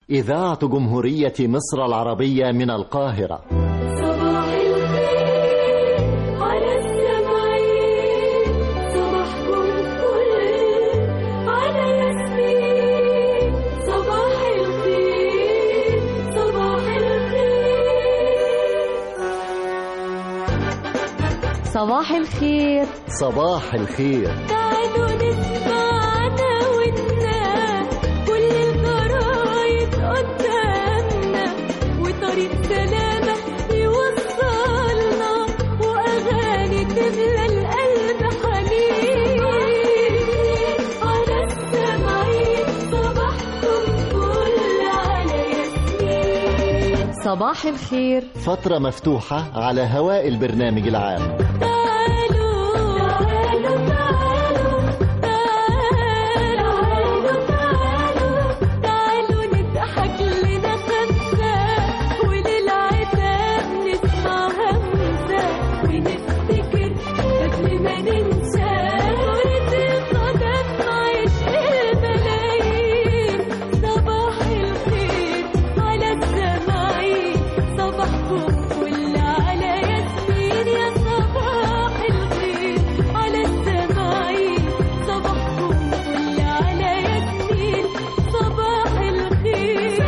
إذاعة جمهورية مصر العربية من القاهرة صباح الخير على السمعين صباحكم فل على ياسمين صباح الخير صباح الخير صباح الخير صباح الخير تعالوا نسمعنا ونا كل الجرايد قدامنا وطريق سلامة يوصلنا وأغاني تملى القلب حنين على السمعين صباحكم فل على ياسمين صباح الخير فترة مفتوحة على هواء البرنامج العام تعالوا تعالوا تعالوا تعالوا تعالوا تعالوا نضحك لنا خمسة وللعتاب نسمع همسة ونفتكر قبل ما ننسى كرة القدم عشق الملايين صباح الخير على السماعين صباحكم فل على ياسمين يا صباح الخير على السماعين صباحكم فل على ياسمين صباح الخير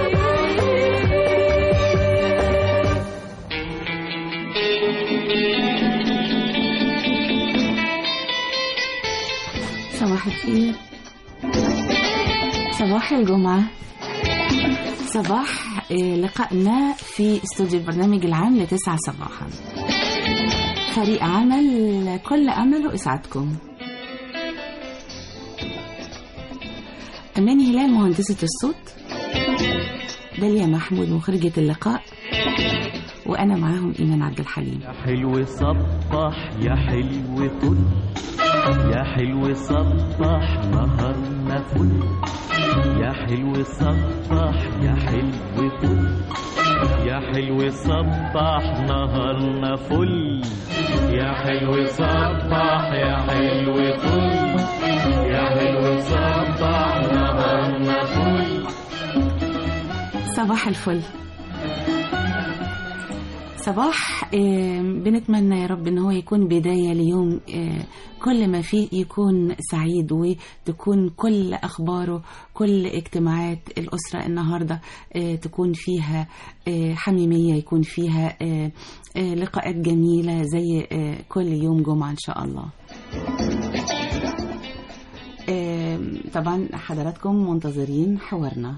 صباح الخير صباح الجمعة صباح آه، لقائنا في استوديو البرنامج العام لتسعة صباحا فريق عمل كل أمله إسعادكم أماني هلال مهندسة الصوت داليا محمود مخرجة اللقاء وأنا معاهم إيمان عبد الحليم يا حلو صبح يا حلو طل يا حلو صبح نهارنا فل يا حلو صبح يا حلو طل يا حلو صبح نهارنا فل يا حلو صبح يا حلو طل يا حلو صبح نهارنا فل صباح الفل صباح آه، بنتمنى يا رب ان هو يكون بداية ليوم آه، كل ما فيه يكون سعيد وتكون كل اخباره كل اجتماعات الاسرة النهاردة آه، تكون فيها آه، حميمية يكون فيها آه، آه، لقاءات جميلة زي آه، كل يوم جمعة ان شاء الله آه، طبعا حضراتكم منتظرين حوارنا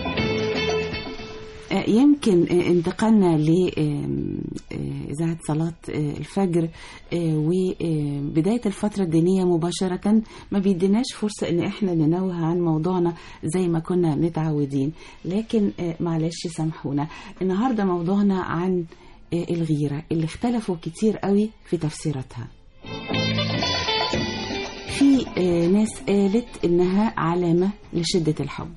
آه، يمكن آه، انتقلنا لإذاعة صلاة آه، الفجر آه، وبداية الفترة الدينية مباشرة ما بيديناش فرصة إن إحنا ننوه عن موضوعنا زي ما كنا متعودين لكن آه، معلش سامحونا النهاردة موضوعنا عن آه، الغيرة اللي اختلفوا كتير قوي في تفسيراتها في آه، ناس قالت إنها علامة لشدة الحب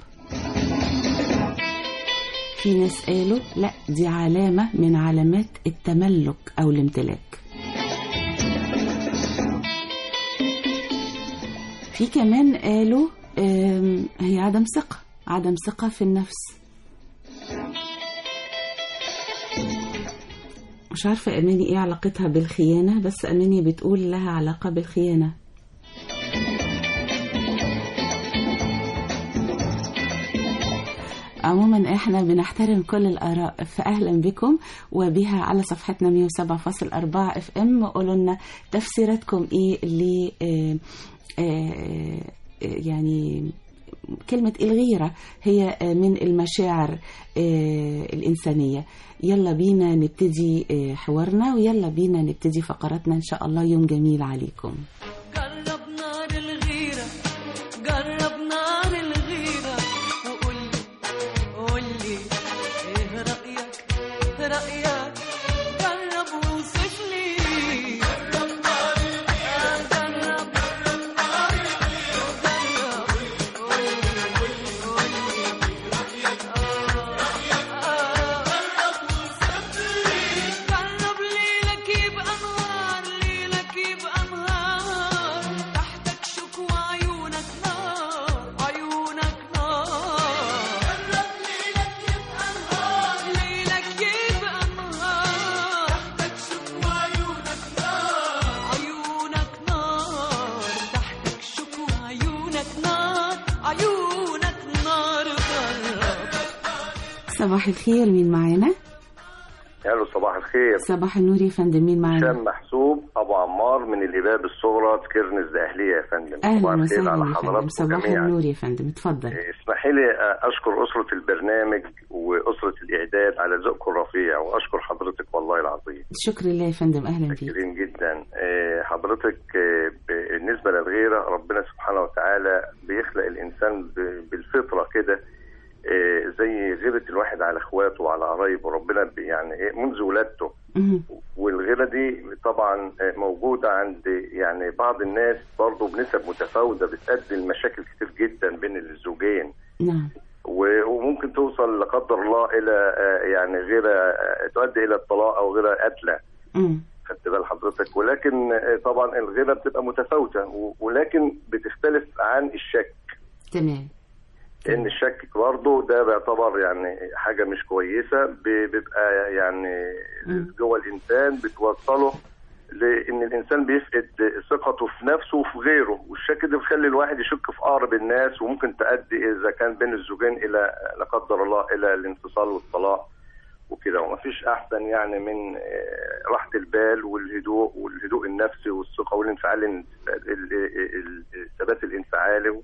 في ناس قالوا لا دي علامة من علامات التملك أو الامتلاك في كمان قالوا آم، هي عدم ثقة عدم ثقة في النفس مش عارفة أماني إيه علاقتها بالخيانة بس أماني بتقول لها علاقة بالخيانة عموما احنا بنحترم كل الاراء فاهلا بكم وبها على صفحتنا 107.4 اف ام قولوا لنا تفسيراتكم ايه ل آه، آه، يعني كلمة الغيرة هي آه، من المشاعر آه، الإنسانية يلا بينا نبتدي آه، حوارنا ويلا بينا نبتدي فقراتنا إن شاء الله يوم جميل عليكم جرب نار الغيرة جرب نار الغيرة وقولي قولي ايه رأيك رأيك جرب ووصف لي جرب نار جرب جرب قولي قولي رأيك جرب ووصف لي جرب ليلك يبقى نهار ليلك يبقى نهار صباح الخير مين معانا الو صباح الخير صباح النور يا فندم مين معانا هشام محسوب ابو عمار من الاباب الصغرى كرنز اهليه يا فندم صباح اهلا الخير وسهلا على يا فندم حضراتكم صباح جميعا النور يا فندم اتفضل إيه، اسمحي لي اشكر اسره البرنامج واسره الاعداد على ذوقكم الرفيع واشكر حضرتك والله العظيم شكر لله يا فندم اهلا بيك شاكرين جدا إيه، حضرتك إيه، بالنسبه للغيره ربنا سبحانه وتعالى بيخلق الانسان ب- بالفطره كده إيه، زي غيره الواحد على اخواته وعلى قرايبه ربنا بي- يعني إيه، منذ ولادته مهم. والغيره دي طبعا موجوده عند يعني بعض الناس برضه بنسب متفاوته بتؤدي لمشاكل كتير جدا بين الزوجين نعم و- وممكن توصل لا قدر الله الى آه، يعني غيره آه، تؤدي الى الطلاق او غيره قتله مم. خدت بال حضرتك ولكن آه، طبعا الغيره بتبقى متفاوته و- ولكن بتختلف عن الشك تمام لان الشك برضه ده بيعتبر يعني حاجه مش كويسه ب- بيبقى يعني مم. جوه الانسان بتوصله لان الانسان بيفقد ثقته في نفسه وفي غيره والشك ده بيخلي الواحد يشك في اقرب الناس وممكن تؤدي اذا كان بين الزوجين الى لا قدر الله الى الانفصال والطلاق وكده ومفيش احسن يعني من آه، راحه البال والهدوء والهدوء النفسي والثقه والانفعال ال- ال- ال- الثبات الانفعالي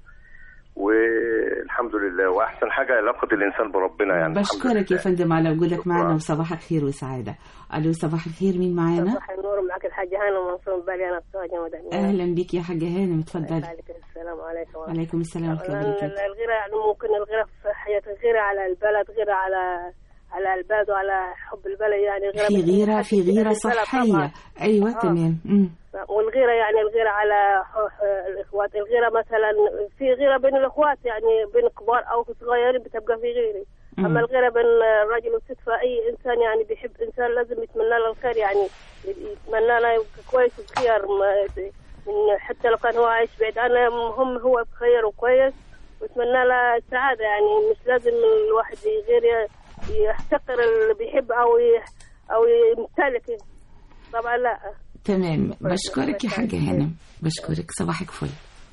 والحمد لله واحسن حاجه علاقه الانسان بربنا يعني الحمد بشكرك يا لله. فندم على وجودك شكراً. معنا وصباحك خير وسعادة ألو صباح الخير مين معانا صباح النور معك الحاجة هانم منصور بالي أنا بتوجه مدنية أهلا بك يا حاجة هانم اتفضلي عليكم السلام عليكم وعليكم السلام ورحمة الله لأن وبركاته الغيرة يعني ممكن الغيرة في حياة الغيرة على البلد غيرة على على البلد وعلى حب البلد يعني غيرة في من غيرة حد في غيرة البلد صحية طبعاً. أيوة آه. تمام مم. والغيرة يعني الغيرة على ح- ح- الإخوات الغيرة مثلا في غيرة بين الإخوات يعني بين كبار أو صغيرين بتبقى في غيرة مم. أما الغيرة بين الرجل والست فأي إنسان يعني بيحب إنسان لازم يتمنى له الخير يعني يتمنى له يبقى كويس وبخير ما- من حتى لو كان هو عايش بعيد عنه المهم هو بخير وكويس ويتمنى له السعادة يعني مش لازم الواحد غير يحتقر اللي بيحب أو ي- أو يمتلك طبعا لا تمام بشكرك يا حاجة هانم بشكرك صباحك فل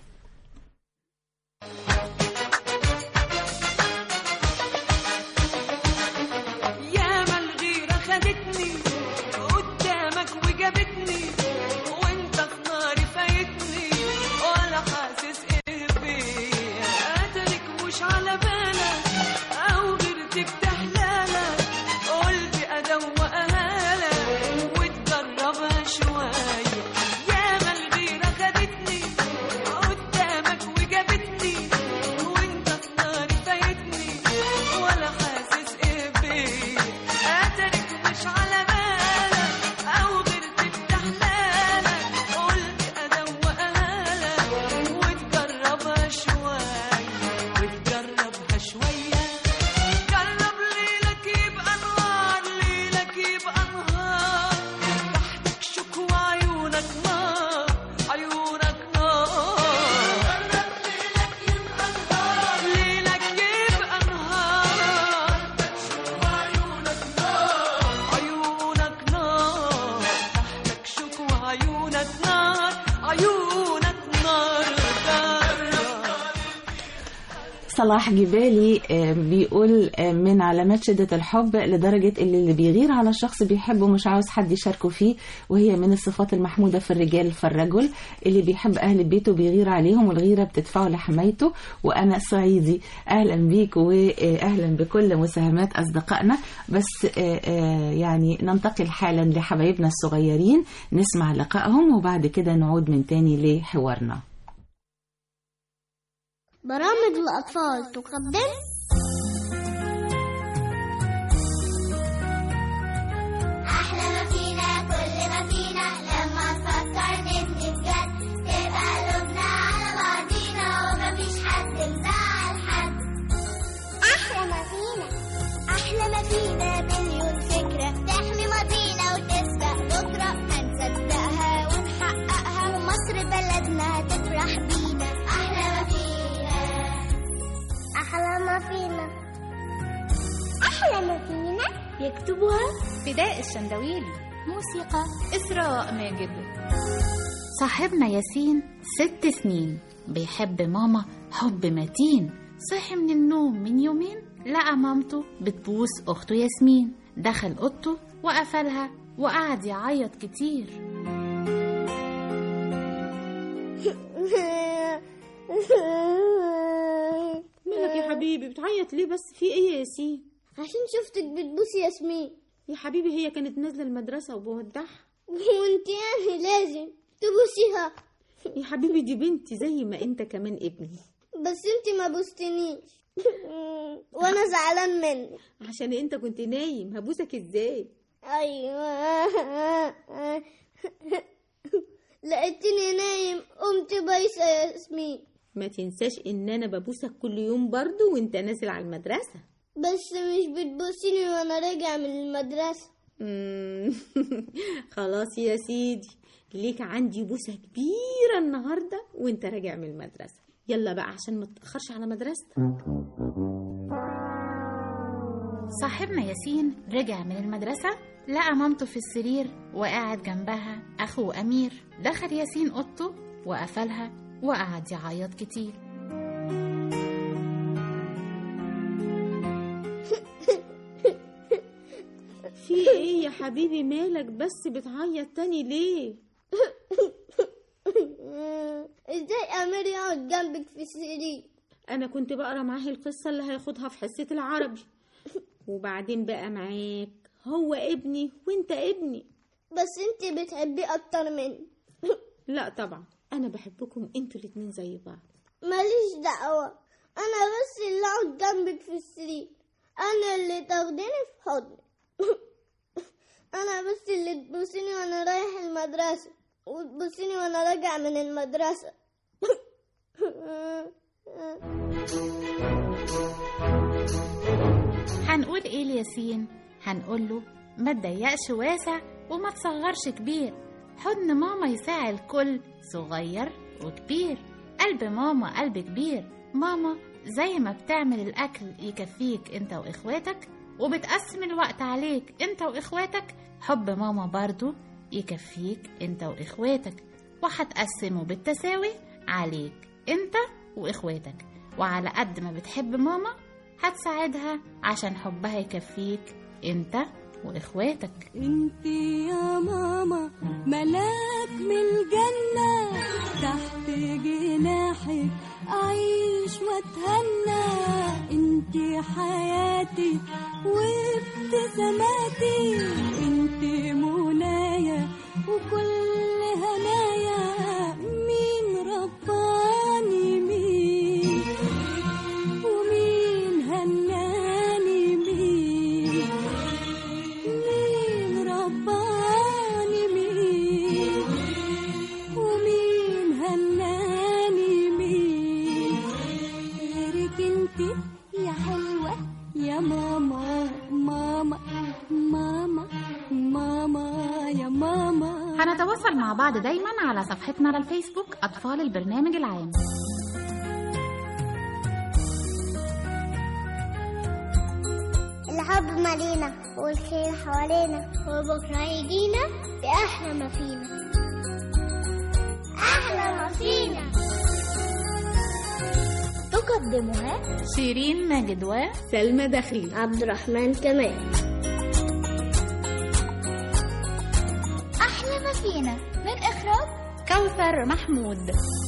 ياما الغيرة خدتني قدامك وجابتني وانت في ناري فايتني ولا حاسس ايه بيا قتلك مش على بالك او غيرتك تحلالك قلت ادوقها لك وتجربها شوية ياما الغيرة خدتني قدامك وجابتني وانت في ناري فايتني ولا حاسس ايه بيا قتلك مش على بالك او غيرتك تحلالك قلت ادوقها لك وتجربها شوية وتجربها شوية جرب ليلك يبقى نهار ليلك يبقى نهار تحتك شكوى عيونك نار عيونك نار جرب ليلك يبقى نهار ليلك يبقى نهار شكوى عيونك نار عيونك نار تحتك شكوى عيونك نار عيونك نار جرب صلاح جبالي آه، بيقول آه، من علامات شدة الحب لدرجة اللي, اللي بيغير على الشخص بيحبه مش عاوز حد يشاركه فيه وهي من الصفات المحمودة في الرجال فالرجل اللي بيحب أهل بيته بيغير عليهم والغيرة بتدفعه لحمايته وأنا صعيدي أهلا بيك وأهلا بكل مساهمات أصدقائنا بس آه، آه، يعني ننتقل حالا لحبايبنا الصغيرين نسمع لقائهم وبعد كده نعود من تاني لحوارنا برامج الأطفال تقدم أحلى ما فينا كل ما فينا لما نفكر نبني بجد تبقى قلوبنا على بعضينا ومفيش حد مزعل حد أحلى ما فينا أحلى ما فينا مليون فكرة تحمي ماضينا وتسبق بكرة هنصدقها ونحققها ومصر بلدنا تفرح بينا أحلى ما فينا أحلى ما فينا أحلى ما فينا يكتبها فداء الشندويلي موسيقى إسراء ماجد صاحبنا ياسين ست سنين بيحب ماما حب متين صحي من النوم من يومين لقى مامته بتبوس أخته ياسمين دخل أوضته وقفلها وقعد يعيط كتير مالك يا حبيبي بتعيط ليه بس في ايه يا ياسين عشان شفتك بتبوسي ياسمين يا حبيبي هي كانت نازله المدرسه وبودعها وانت يعني لازم تبوسيها يا حبيبي دي بنتي زي ما انت كمان ابني بس انت ما بوستنيش وانا زعلان منك عشان انت كنت نايم هبوسك ازاي ايوه لقيتني نايم قمت بايسه يا ياسمين ما تنساش ان انا ببوسك كل يوم برضو وانت نازل على المدرسه بس مش بتبوسيني وانا راجع من المدرسه مم. خلاص يا سيدي ليك عندي بوسه كبيره النهارده وانت راجع من المدرسه يلا بقى عشان ما تتاخرش على مدرستك صاحبنا ياسين رجع من المدرسة لقى مامته في السرير وقاعد جنبها أخوه أمير دخل ياسين أوضته وقفلها وقعد يعيط كتير في ايه يا حبيبي مالك بس بتعيط تاني ليه ازاي امير يقعد جنبك في السرير انا كنت بقرا معاه القصه اللي هياخدها في حصه العربي وبعدين بقى معاك هو ابني وانت ابني بس انت بتحبيه اكتر مني لا طبعا انا بحبكم انتوا الاتنين زي بعض ماليش دعوة انا بس اللي اقعد جنبك في السرير انا اللي تاخديني في حضني انا بس اللي تبوسيني وانا رايح المدرسة وتبوسيني وانا راجع من المدرسة هنقول إيه لياسين؟ هنقول له ما تضيقش واسع وما تصغرش كبير حضن ماما يساع الكل صغير وكبير قلب ماما قلب كبير ماما زي ما بتعمل الأكل يكفيك انت وإخواتك وبتقسم الوقت عليك انت وإخواتك حب ماما برضو يكفيك انت وإخواتك وهتقسمه بالتساوي عليك انت وإخواتك وعلى قد ما بتحب ماما هتساعدها عشان حبها يكفيك انت واخواتك انت يا ماما ملاك من الجنة تحت جناحك أعيش وأتهنى انت حياتي وابتساماتي انت منايا وكل هنايا مين رباني مين ومين هناني مين مين رباني مين ومين هناني مين غيرك انت يا حلوة يا ماما ماما ماما ماما يا ماما هنتواصل مع بعض دايما على صفحتنا على الفيسبوك أطفال البرنامج العام الحب مالينا والخير حوالينا وبكرة يجينا بأحلى ما فينا أحلى ما فينا تقدمها شيرين ماجد و سلمى داخلي عبد الرحمن كمال أحلى ما فينا من إخراج كوثر محمود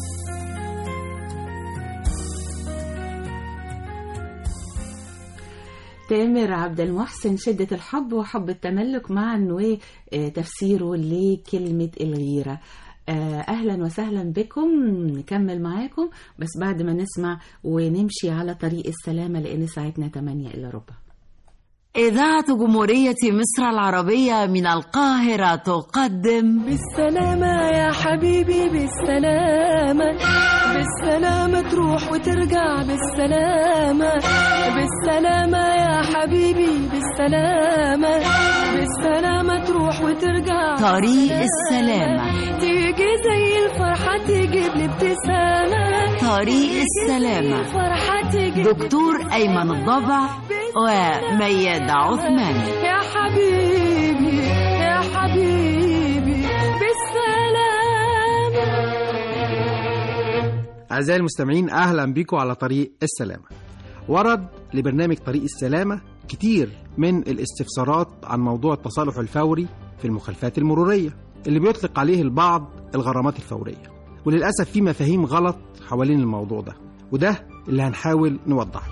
تامر عبد المحسن شدة الحب وحب التملك معا وتفسيره لكلمة الغيرة آه، أهلا وسهلا بكم نكمل معاكم بس بعد ما نسمع ونمشي على طريق السلامة لأن ساعتنا 8 إلا ربع إذاعة جمهورية مصر العربية من القاهرة تقدم بالسلامة يا حبيبي بالسلامة بالسلامة تروح وترجع بالسلامة بالسلامة يا حبيبي بالسلامة بالسلامة تروح وترجع طريق السلامة تيجي زي الفرحة تجيب لي ابتسامة طريق السلامة الفرحة تجيب دكتور أيمن الضبع وميادة عثمان يا حبيبي يا حبيبي بالسلامة أعزائي المستمعين أهلا بكم على طريق السلامة ورد لبرنامج طريق السلامة كتير من الاستفسارات عن موضوع التصالح الفوري في المخالفات المرورية اللي بيطلق عليه البعض الغرامات الفورية وللأسف في مفاهيم غلط حوالين الموضوع ده وده اللي هنحاول نوضحه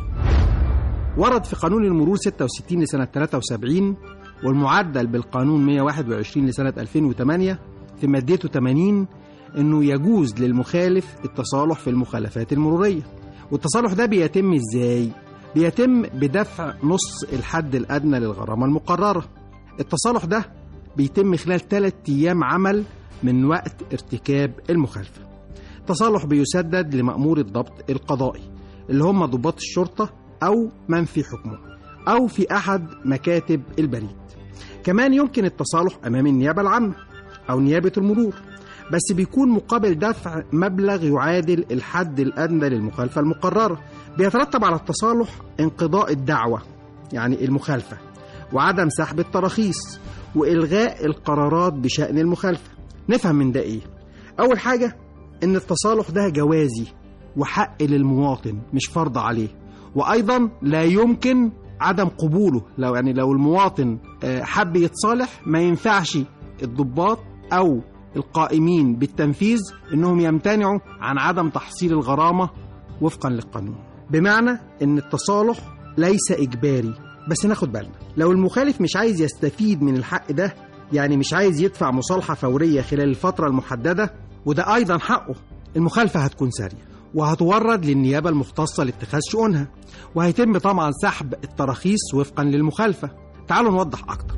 ورد في قانون المرور 66 لسنة 73 والمعدل بالقانون 121 لسنة 2008 في مادته 80 انه يجوز للمخالف التصالح في المخالفات المرورية والتصالح ده بيتم ازاي؟ بيتم بدفع نص الحد الأدنى للغرامة المقررة التصالح ده بيتم خلال 3 أيام عمل من وقت ارتكاب المخالفة التصالح بيسدد لمأمور الضبط القضائي اللي هم ضباط الشرطة أو من في حكمه أو في أحد مكاتب البريد كمان يمكن التصالح أمام النيابة العامة أو نيابة المرور بس بيكون مقابل دفع مبلغ يعادل الحد الأدنى للمخالفة المقررة بيترتب على التصالح انقضاء الدعوة يعني المخالفة وعدم سحب التراخيص وإلغاء القرارات بشأن المخالفة نفهم من ده إيه أول حاجة إن التصالح ده جوازي وحق للمواطن مش فرض عليه وأيضا لا يمكن عدم قبوله لو يعني لو المواطن آه، حب يتصالح ما ينفعش الضباط أو القائمين بالتنفيذ انهم يمتنعوا عن عدم تحصيل الغرامه وفقا للقانون بمعنى ان التصالح ليس اجباري بس ناخد بالنا لو المخالف مش عايز يستفيد من الحق ده يعني مش عايز يدفع مصالحه فوريه خلال الفتره المحدده وده ايضا حقه المخالفه هتكون ساريه وهتورد للنيابه المختصه لاتخاذ شؤونها وهيتم طبعا سحب التراخيص وفقا للمخالفه تعالوا نوضح اكتر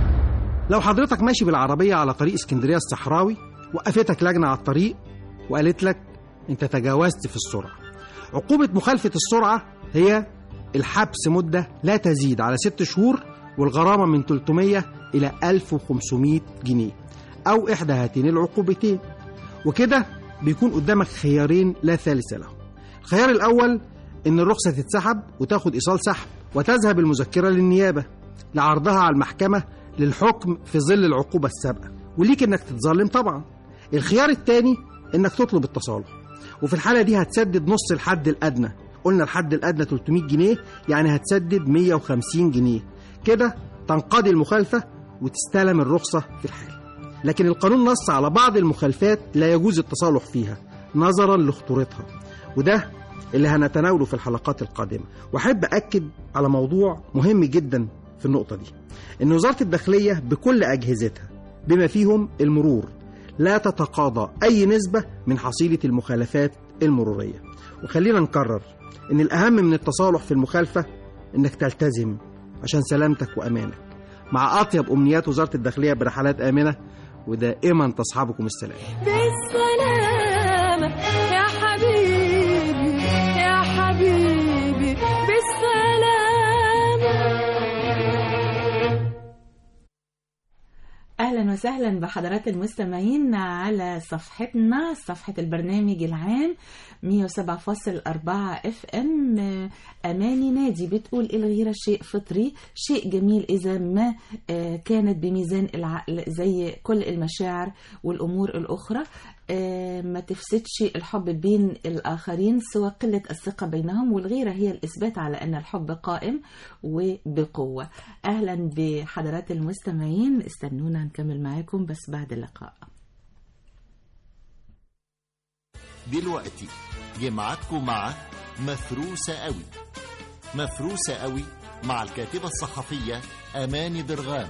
لو حضرتك ماشي بالعربية على طريق اسكندرية الصحراوي وقفتك لجنة على الطريق وقالت لك انت تجاوزت في السرعة عقوبة مخالفة السرعة هي الحبس مدة لا تزيد على ست شهور والغرامة من 300 إلى 1500 جنيه أو إحدى هاتين العقوبتين وكده بيكون قدامك خيارين لا ثالث له الخيار الأول إن الرخصة تتسحب وتاخد إيصال سحب وتذهب المذكرة للنيابة لعرضها على المحكمة للحكم في ظل العقوبة السابقة وليك انك تتظلم طبعا الخيار الثاني انك تطلب التصالح وفي الحالة دي هتسدد نص الحد الأدنى قلنا الحد الأدنى 300 جنيه يعني هتسدد 150 جنيه كده تنقضي المخالفة وتستلم الرخصة في الحال لكن القانون نص على بعض المخالفات لا يجوز التصالح فيها نظرا لخطورتها وده اللي هنتناوله في الحلقات القادمة وأحب أكد على موضوع مهم جدا في النقطة دي إن وزارة الداخلية بكل أجهزتها بما فيهم المرور لا تتقاضى أي نسبة من حصيلة المخالفات المرورية وخلينا نكرر إن الأهم من التصالح في المخالفة إنك تلتزم عشان سلامتك وأمانك مع أطيب أمنيات وزارة الداخلية برحلات آمنة ودائما تصحبكم السلام بالسلامة يا حبيبي يا حبيبي بالسلامة اهلا وسهلا بحضرات المستمعين على صفحتنا صفحه البرنامج العام 107.4 اف ام اماني نادي بتقول الغيره شيء فطري شيء جميل اذا ما آه، كانت بميزان العقل زي كل المشاعر والامور الاخرى آه، ما تفسدش الحب بين الآخرين سوى قلة الثقة بينهم والغيرة هي الإثبات على أن الحب قائم وبقوة أهلا بحضرات المستمعين استنونا نكمل معاكم بس بعد اللقاء دلوقتي جمعتكم مع مفروسة قوي مفروسة قوي مع الكاتبة الصحفية أماني درغام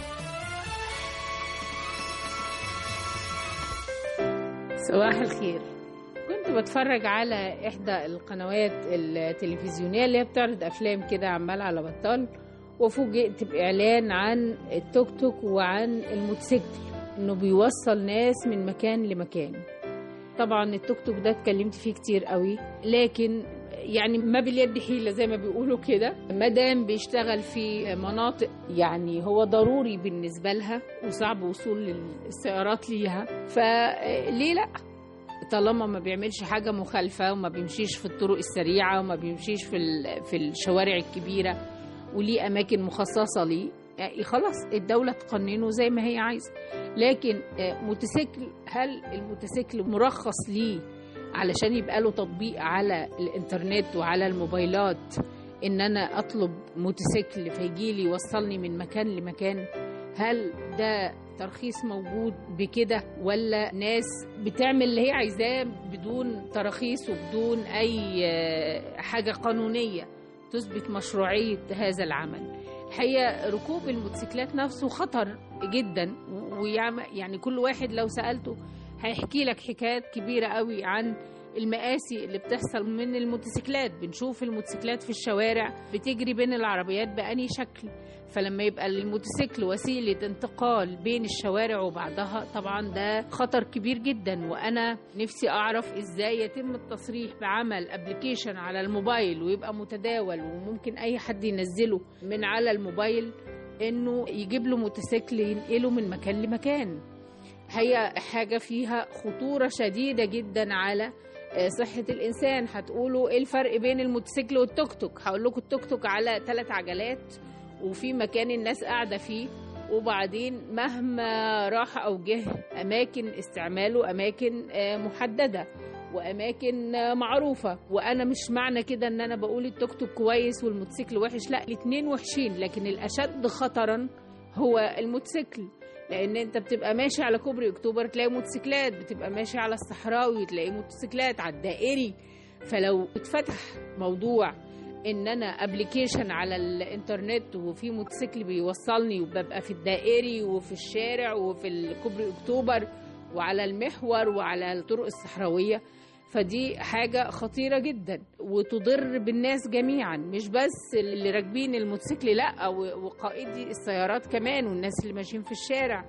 صباح الخير كنت بتفرج على إحدى القنوات التلفزيونية اللي هي بتعرض أفلام كده عمال على بطال وفوجئت بإعلان عن التوك توك وعن الموتوسيكل إنه بيوصل ناس من مكان لمكان طبعا التوك توك ده اتكلمت فيه كتير قوي لكن يعني ما باليد حيلة زي ما بيقولوا كده مادام بيشتغل في مناطق يعني هو ضروري بالنسبة لها وصعب وصول السيارات ليها فليه لأ طالما ما بيعملش حاجة مخالفة وما بيمشيش في الطرق السريعة وما بيمشيش في ال- في الشوارع الكبيرة وليه أماكن مخصصة ليه يعني خلاص الدولة تقننه زي ما هي عايزة لكن آه، موتوسيكل هل الموتوسيكل مرخص ليه علشان يبقى له تطبيق على الانترنت وعلى الموبايلات ان انا اطلب موتوسيكل فيجي لي يوصلني من مكان لمكان هل ده ترخيص موجود بكده ولا ناس بتعمل اللي هي عايزاه بدون تراخيص وبدون اي آه، حاجه قانونيه تثبت مشروعيه هذا العمل الحقيقه ركوب الموتوسيكلات نفسه خطر جدا ويعني كل واحد لو سالته هيحكي لك حكايات كبيره قوي عن المآسي اللي بتحصل من الموتوسيكلات بنشوف الموتوسيكلات في الشوارع بتجري بين العربيات بأني شكل فلما يبقى الموتوسيكل وسيلة انتقال بين الشوارع وبعضها طبعا ده خطر كبير جدا وأنا نفسي أعرف إزاي يتم التصريح بعمل ابلكيشن على الموبايل ويبقى متداول وممكن أي حد ينزله من على الموبايل إنه يجيب له موتوسيكل ينقله من مكان لمكان هي حاجة فيها خطورة شديدة جدا على آه، صحة الإنسان هتقولوا إيه الفرق بين الموتوسيكل والتوك توك هقول لكم التوك توك على ثلاث عجلات وفي مكان الناس قاعدة فيه وبعدين مهما راح أو جه أماكن استعماله أماكن آه، محددة وأماكن آه، معروفة وأنا مش معنى كده إن أنا بقول التوك توك كويس والموتوسيكل وحش لا الاتنين وحشين لكن الأشد خطرا هو الموتوسيكل لان انت بتبقى ماشي على كوبري اكتوبر تلاقي موتوسيكلات بتبقى ماشي على الصحراوي تلاقي موتوسيكلات على الدائري فلو اتفتح موضوع ان انا ابلكيشن على الانترنت وفي موتوسيكل بيوصلني وببقى في الدائري وفي الشارع وفي الكوبري اكتوبر وعلى المحور وعلى الطرق الصحراويه فدي حاجة خطيرة جدا وتضر بالناس جميعا مش بس اللي راكبين الموتوسيكل لا و- وقائدي السيارات كمان والناس اللي ماشيين في الشارع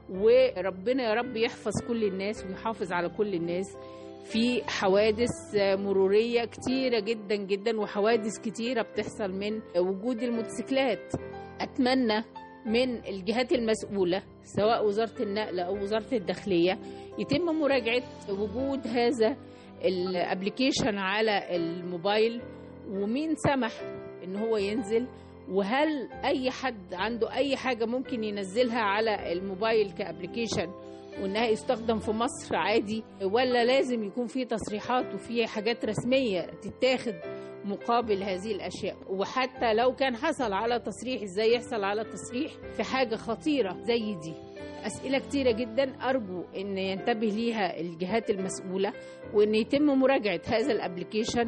وربنا يا رب يحفظ كل الناس ويحافظ على كل الناس في حوادث مرورية كتيرة جدا جدا وحوادث كتيرة بتحصل من وجود الموتوسيكلات أتمنى من الجهات المسؤولة سواء وزارة النقل أو وزارة الداخلية يتم مراجعة وجود هذا الابلكيشن على الموبايل ومين سمح ان هو ينزل وهل اي حد عنده اي حاجه ممكن ينزلها على الموبايل كابلكيشن وانها يستخدم في مصر عادي ولا لازم يكون في تصريحات وفي حاجات رسميه تتاخد مقابل هذه الاشياء وحتى لو كان حصل على تصريح ازاي يحصل على تصريح في حاجه خطيره زي دي أسئلة كتيرة جدا أرجو أن ينتبه ليها الجهات المسؤولة وأن يتم مراجعة هذا الابليكيشن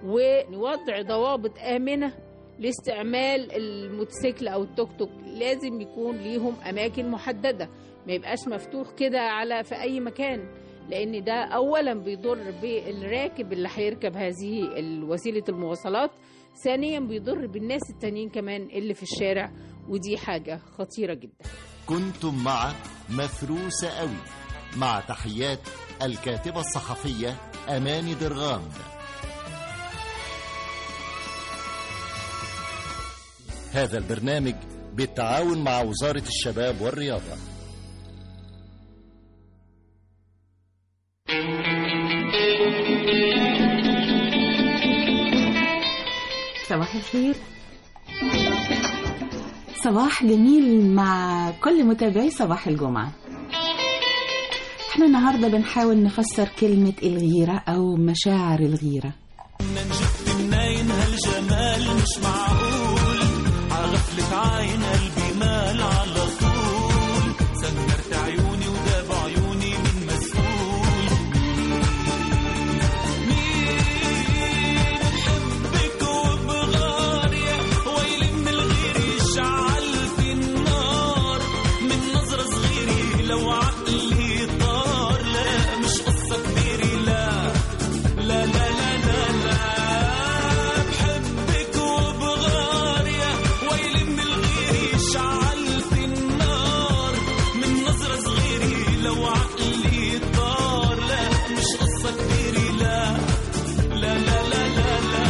ووضع ضوابط آمنة لاستعمال الموتوسيكل أو التوك توك لازم يكون ليهم أماكن محددة ما يبقاش مفتوح كده على في أي مكان لأن ده أولا بيضر بالراكب اللي هيركب هذه وسيلة المواصلات ثانيا بيضر بالناس التانيين كمان اللي في الشارع ودي حاجة خطيرة جدا كنتم مع مفروسة قوي مع تحيات الكاتبة الصحفية أماني درغام هذا البرنامج بالتعاون مع وزارة الشباب والرياضة صباح الخير صباح جميل مع كل متابعي صباح الجمعة احنا النهاردة بنحاول نفسر كلمة الغيرة أو مشاعر الغيرة منين هالجمال مش معقول عغفلة عين قلبي مال على طول سكرت عيوني وداب عيوني من مسؤول مين بحبك وبغاري ويلي من الغير يشعل في النار من نظرة صغيرة لو عقلي طار لا مش قصة كبيرة لا لا لا لا لا لا بحبك وبغارية ويلي من الغير يشعل في النار من نظرة صغيرة لو عقلي طار لا مش قصة كبيرة لا لا لا لا لا لا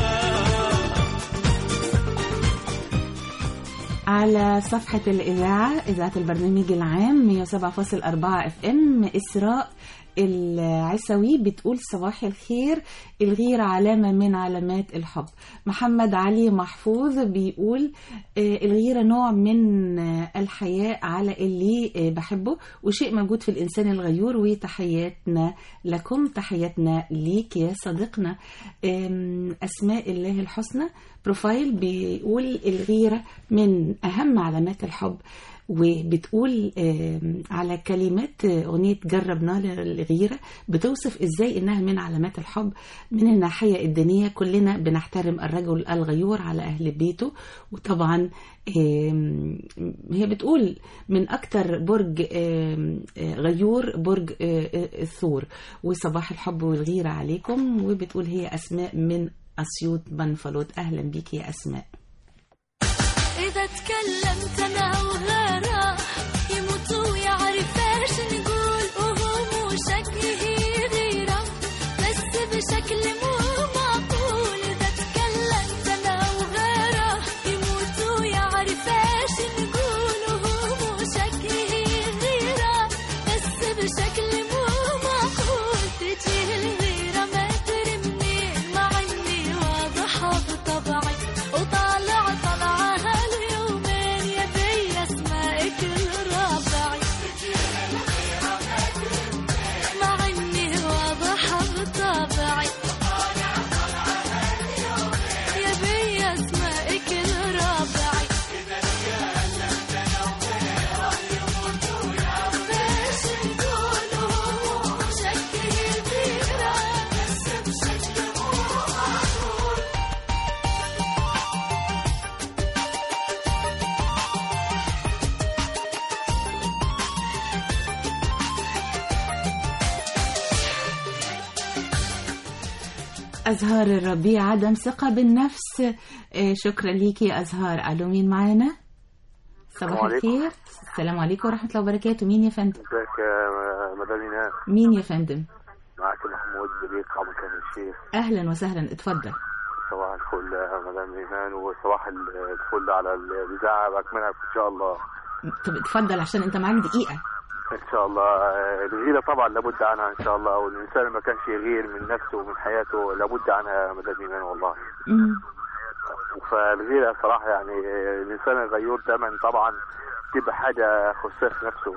على صفحة الإذاعة إذاعة البرنامج العام 107.4 اف ام إسراء العسوي بتقول صباح الخير الغيرة علامة من علامات الحب محمد علي محفوظ بيقول آه، الغيرة نوع من آه، الحياء على اللي آه، بحبه وشيء موجود في الإنسان الغيور وتحياتنا لكم تحياتنا ليك يا صديقنا آم، أسماء الله الحسنى بروفايل بيقول الغيرة من أهم علامات الحب وبتقول آم، على كلمات آه، أغنية جرب نار الغيرة بتوصف إزاي إنها من علامات الحب من الناحية الدينية كلنا بنحترم الرجل الغيور على أهل بيته وطبعا آم، هي بتقول من أكتر برج آم، آه، غيور برج آه، آه، الثور وصباح الحب والغيرة عليكم وبتقول هي أسماء من أسيوط بنفلوت أهلا بيك يا أسماء إذا تكلمت أنا وغيره يموت ويعرف إيش نقول وهو مو شكله غيرة بس بشكل مو معقول إذا تكلمت أنا وغيره يموت ويعرف إيش نقول وهو مو شكله غيرة بس بشكل مو معقول تجي الغيرة ما أدري منين مع إني واضحة بطبعي وطالع طلعة هاليومين يبي اسمائك الرابعي مع اني واضحة بطبعي يبي اسمائك الرابعي باش نقولوا شكلي غيرة بس بشكل مو معقول أزهار الربيع عدم ثقة بالنفس آه، شكرا ليكي يا أزهار ألو مين معانا صباح السلام عليكم. الخير السلام عليكم ورحمة الله وبركاته مين يا فندم ازيك يا مدام ايمان مين يا فندم معاك محمود بليك عبد الكريم الشيخ أهلا وسهلا اتفضل صباح الفل يا مدام ايمان وصباح الفل على الاذاعه باكملها ان شاء الله طب اتفضل عشان انت معاك دقيقة ان شاء الله آه، الغيره طبعا لابد عنها ان شاء الله والانسان اللي ما كانش يغير من نفسه ومن حياته لابد عنها يا مدام ايمان والله مم. فالغيره صراحه يعني آه، الانسان الغيور دايما طبعا تبقى حاجه خصوصيه في نفسه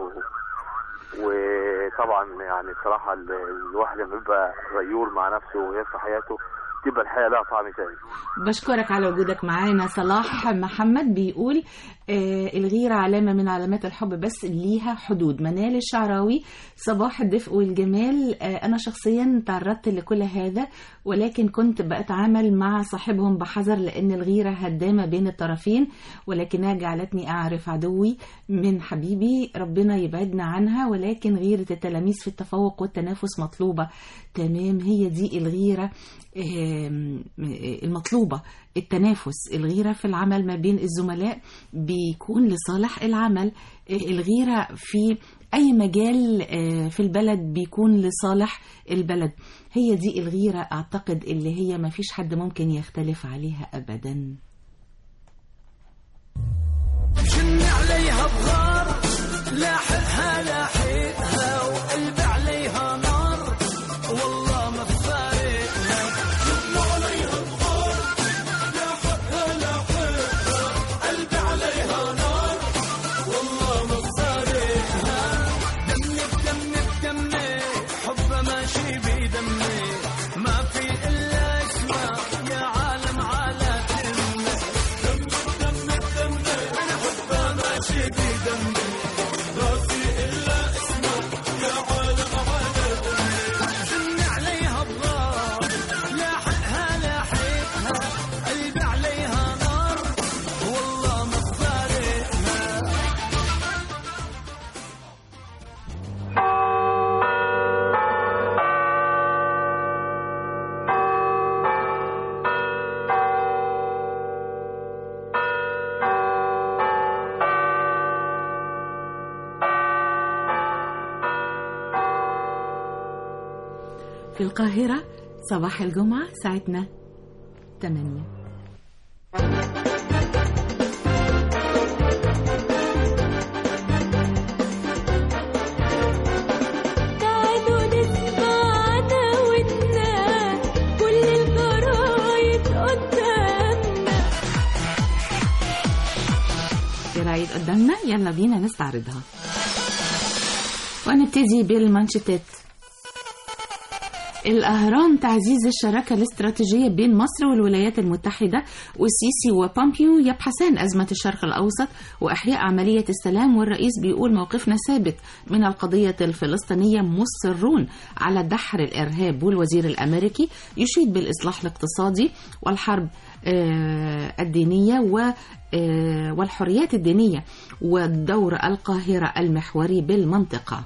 وطبعا يعني صراحه ال- الواحد لما بيبقى غيور مع نفسه وغير في حياته تبقى الحياه لها طعم تاني بشكرك على وجودك معانا صلاح محمد بيقول آه الغيرة علامة من علامات الحب بس ليها حدود منال الشعراوي صباح الدفء والجمال آه أنا شخصيا تعرضت لكل هذا ولكن كنت بأتعامل مع صاحبهم بحذر لأن الغيرة هدامة بين الطرفين ولكنها جعلتني أعرف عدوي من حبيبي ربنا يبعدنا عنها ولكن غيرة التلاميذ في التفوق والتنافس مطلوبة تمام هي دي الغيرة آم، المطلوبة التنافس الغيرة في العمل ما بين الزملاء بيكون لصالح العمل آه، الغيرة في أي مجال آه، في البلد بيكون لصالح البلد هي دي الغيرة أعتقد اللي هي ما فيش حد ممكن يختلف عليها أبدا جن عليها بغار لاحقها لاحقها وقلب عليها نار والله ما فارقها جن عليها بغار لاحقها لاحقها قلب عليها نار والله ما فارقها دمي بدمي بدمي حبها ماشي بدمي ما في الا اسمها يا عالم على كلمه دمي بدمي انا حبها ماشي بدمي ما في الا اسمها يا عالم على كلمه جن عليها بغار لاحقها لاحقها قلبي عليها نار والله ما فارقها في القاهرة صباح الجمعة ساعتنا 8 تعالوا نسمع الشرايط قدامنا يلا بينا نستعرضها ونبتدي بالمانشيتات الأهرام تعزيز الشراكة الاستراتيجية بين مصر والولايات المتحدة والسيسي وبامبيو يبحثان أزمة الشرق الأوسط وإحياء عملية السلام والرئيس بيقول موقفنا ثابت من القضية الفلسطينية مصرون على دحر الإرهاب والوزير الأمريكي يشيد بالإصلاح الاقتصادي والحرب آه، الدينية و آه، والحريات الدينية ودور القاهرة المحوري بالمنطقة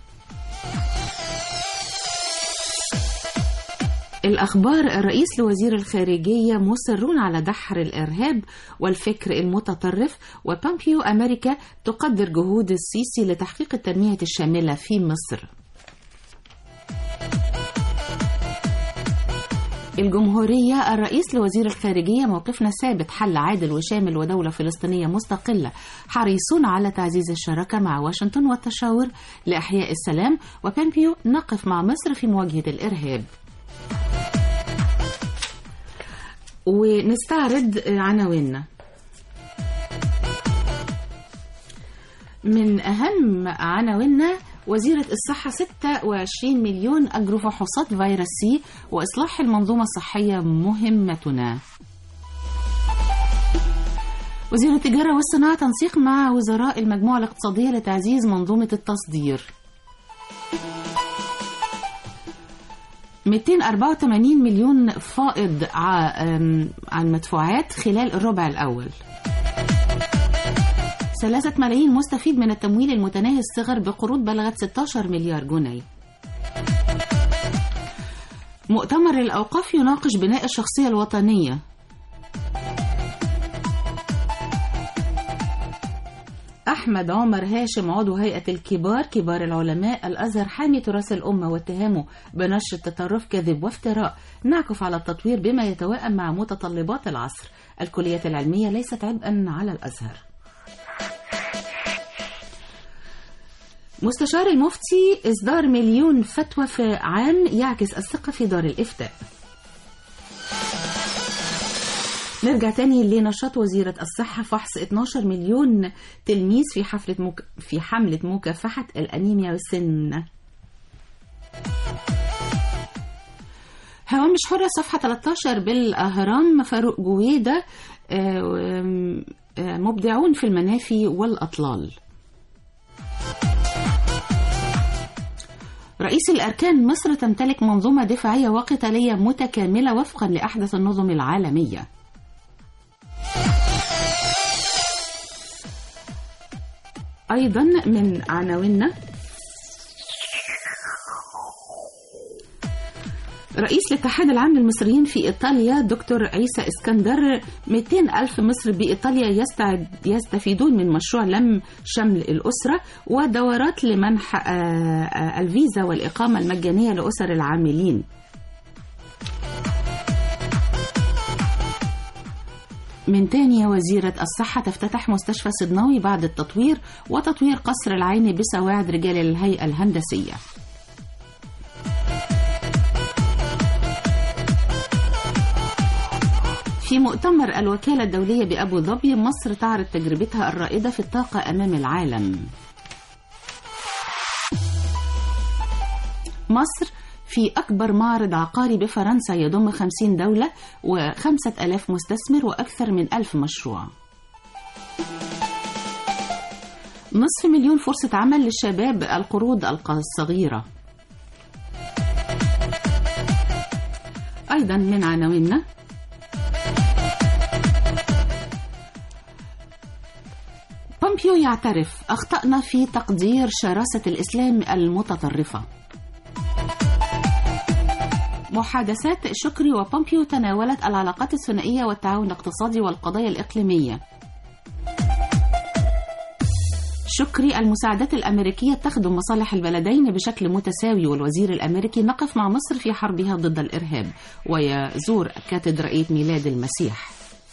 الأخبار الرئيس لوزير الخارجية مصرون على دحر الإرهاب والفكر المتطرف وبامبيو أمريكا تقدر جهود السيسي لتحقيق التنمية الشاملة في مصر الجمهورية الرئيس لوزير الخارجية موقفنا ثابت حل عادل وشامل ودولة فلسطينية مستقلة حريصون على تعزيز الشراكة مع واشنطن والتشاور لإحياء السلام وبامبيو نقف مع مصر في مواجهة الإرهاب ونستعرض عناويننا من أهم عناويننا وزيرة الصحة 26 مليون أجر فحوصات فيروس سي وإصلاح المنظومة الصحية مهمتنا وزير التجارة والصناعة تنسيق مع وزراء المجموعة الاقتصادية لتعزيز منظومة التصدير 284 مليون فائض ع- أم، على المدفوعات خلال الربع الأول ثلاثة ملايين مستفيد من التمويل المتناهي الصغر بقروض بلغت 16 مليار جنيه مؤتمر الأوقاف يناقش بناء الشخصية الوطنية أحمد عمر هاشم عضو هيئة الكبار كبار العلماء الأزهر حامي تراث الأمة واتهامه بنشر التطرف كذب وافتراء نعكف على التطوير بما يتوائم مع متطلبات العصر الكلية العلمية ليست عبئا على الأزهر مستشار المفتي إصدار مليون فتوى في عام يعكس الثقة في دار الإفتاء نرجع تاني لنشاط وزيرة الصحة فحص 12 مليون تلميذ في حفلة مك... في حملة مكافحة الأنيميا والسمنة هوامش حرة صفحة 13 بالأهرام فاروق جويدة آه، آم، آه، مبدعون في المنافي والأطلال رئيس الأركان مصر تمتلك منظومة دفاعية وقتالية متكاملة وفقا لأحدث النظم العالمية أيضا من عناويننا رئيس الاتحاد العام للمصريين في إيطاليا دكتور عيسى اسكندر 200 ألف مصري بإيطاليا يستعد يستفيدون من مشروع لم شمل الأسرة ودورات لمنح آه، آه، الفيزا والإقامة المجانية لأسر العاملين من تاني وزيرة الصحة تفتتح مستشفى صدناوي بعد التطوير وتطوير قصر العين بسواعد رجال الهيئة الهندسية في مؤتمر الوكالة الدولية بأبو ظبي مصر تعرض تجربتها الرائدة في الطاقة أمام العالم مصر في أكبر معرض عقاري بفرنسا يضم 50 دولة و5 ألاف مستثمر وأكثر من ألف مشروع نصف مليون فرصة عمل للشباب القروض الق- الصغيرة أيضا من عناويننا بومبيو يعترف أخطأنا في تقدير شراسة الإسلام المتطرفة محادثات شكري وبومبيو تناولت العلاقات الثنائية والتعاون الاقتصادي والقضايا الإقليمية شكري المساعدات الأمريكية تخدم مصالح البلدين بشكل متساوي والوزير الأمريكي نقف مع مصر في حربها ضد الإرهاب ويزور كاتدرائية ميلاد المسيح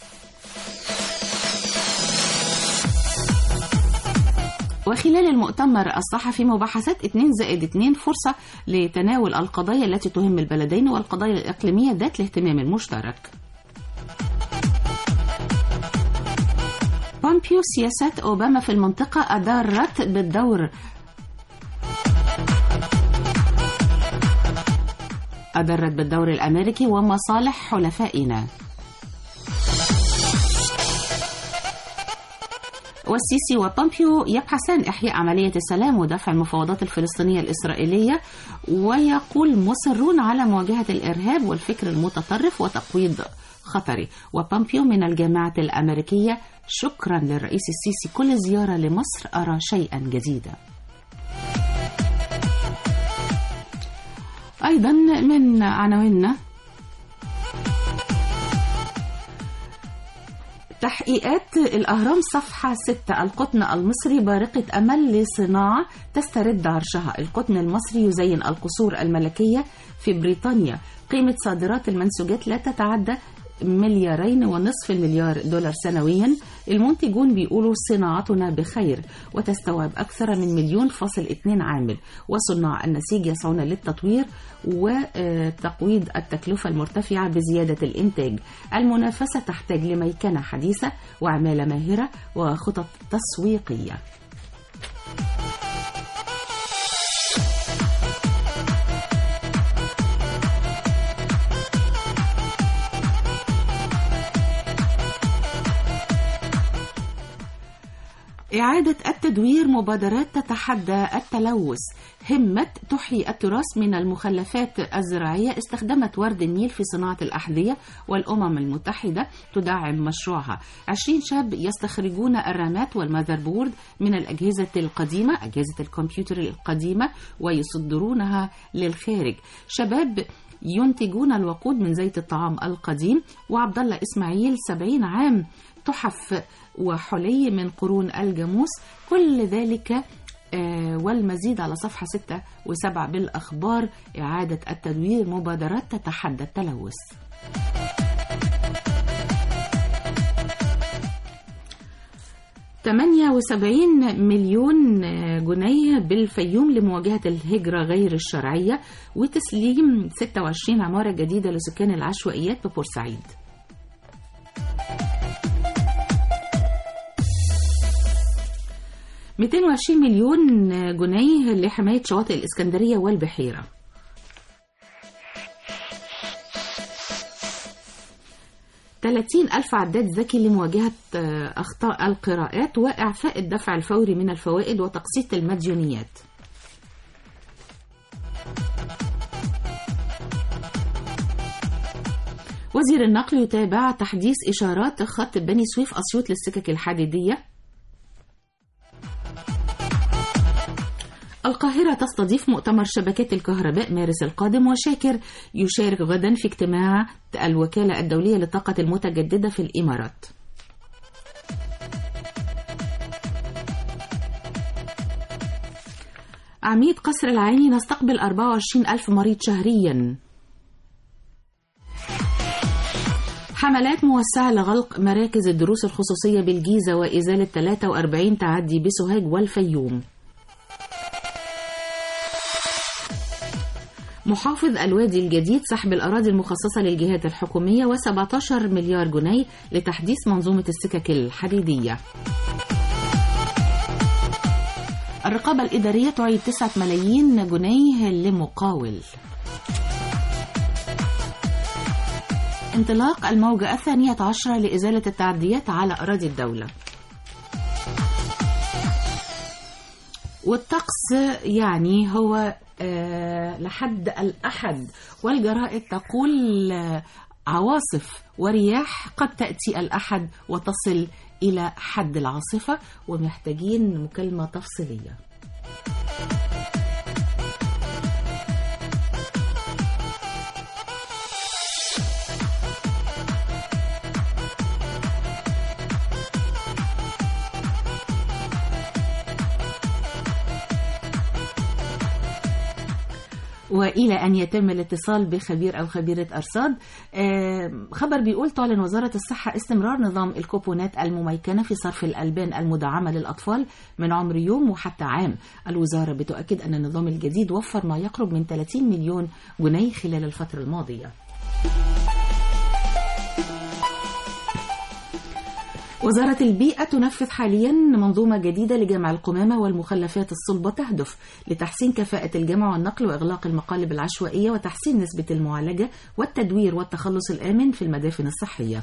وخلال المؤتمر الصحفي مباحثات 2 زائد 2 فرصة لتناول القضايا التي تهم البلدين والقضايا الإقليمية ذات الاهتمام المشترك بومبيو سياسات أوباما في المنطقة أدارت بالدور أدرت بالدور الأمريكي ومصالح حلفائنا والسيسي وبومبيو يبحثان إحياء عملية السلام ودفع المفاوضات الفلسطينية الإسرائيلية ويقول مصرون على مواجهة الإرهاب والفكر المتطرف وتقويض خطري وبومبيو من الجامعة الأمريكية شكرا للرئيس السيسي كل زيارة لمصر أرى شيئا جديدا أيضا من عناويننا تحقيقات الأهرام صفحة 6 القطن المصري بارقة أمل لصناعة تسترد عرشها القطن المصري يزين القصور الملكية في بريطانيا قيمة صادرات المنسوجات لا تتعدى مليارين ونصف المليار دولار سنويا المنتجون بيقولوا صناعتنا بخير وتستوعب أكثر من مليون فاصل اتنين عامل وصناع النسيج يسعون للتطوير وتقويض التكلفة المرتفعة بزيادة الإنتاج المنافسة تحتاج لميكنة حديثة وعمالة ماهرة وخطط تسويقية إعادة التدوير مبادرات تتحدى التلوث همة تحيي التراث من المخلفات الزراعية استخدمت ورد النيل في صناعة الأحذية والأمم المتحدة تدعم مشروعها 20 شاب يستخرجون الرامات والماذر بورد من الأجهزة القديمة أجهزة الكمبيوتر القديمة ويصدرونها للخارج شباب ينتجون الوقود من زيت الطعام القديم وعبد الله إسماعيل 70 عام تحف وحلي من قرون الجاموس كل ذلك آه، والمزيد على صفحة 6 و7 بالأخبار إعادة التدوير مبادرات تتحدى التلوث تمانية وسبعين مليون جنيه بالفيوم لمواجهة الهجرة غير الشرعية وتسليم 26 عمارة جديدة لسكان العشوائيات ببورسعيد 220 مليون جنيه لحماية شواطئ الإسكندرية والبحيرة ثلاثين ألف عداد ذكي لمواجهة آه، أخطاء القراءات وإعفاء الدفع الفوري من الفوائد وتقسيط المديونيات وزير النقل يتابع تحديث إشارات خط بني سويف أسيوط للسكك الحديدية القاهرة تستضيف مؤتمر شبكات الكهرباء مارس القادم وشاكر يشارك غدا في اجتماع الوكالة الدولية للطاقة المتجددة في الإمارات عميد قصر العيني نستقبل 24 ألف مريض شهريا حملات موسعة لغلق مراكز الدروس الخصوصية بالجيزة وإزالة 43 تعدي بسوهاج والفيوم محافظ الوادي الجديد سحب الأراضي المخصصة للجهات الحكومية و17 مليار جنيه لتحديث منظومة السكك الحديدية الرقابة الإدارية تعيد 9 ملايين جنيه لمقاول انطلاق الموجة الثانية عشرة لإزالة التعديات على أراضي الدولة والطقس يعني هو آه، لحد الأحد والجرائد تقول آه، عواصف ورياح قد تأتي الأحد وتصل إلى حد العاصفة ومحتاجين مكالمة تفصيلية والى ان يتم الاتصال بخبير او خبيره ارصاد آه، خبر بيقول تعلن وزاره الصحه استمرار نظام الكوبونات المميكنه في صرف الالبان المدعمه للاطفال من عمر يوم وحتى عام الوزاره بتؤكد ان النظام الجديد وفر ما يقرب من 30 مليون جنيه خلال الفتره الماضيه وزارة البيئة تنفذ حاليا منظومة جديدة لجمع القمامة والمخلفات الصلبة تهدف لتحسين كفاءة الجمع والنقل وإغلاق المقالب العشوائية وتحسين نسبة المعالجة والتدوير والتخلص الآمن في المدافن الصحية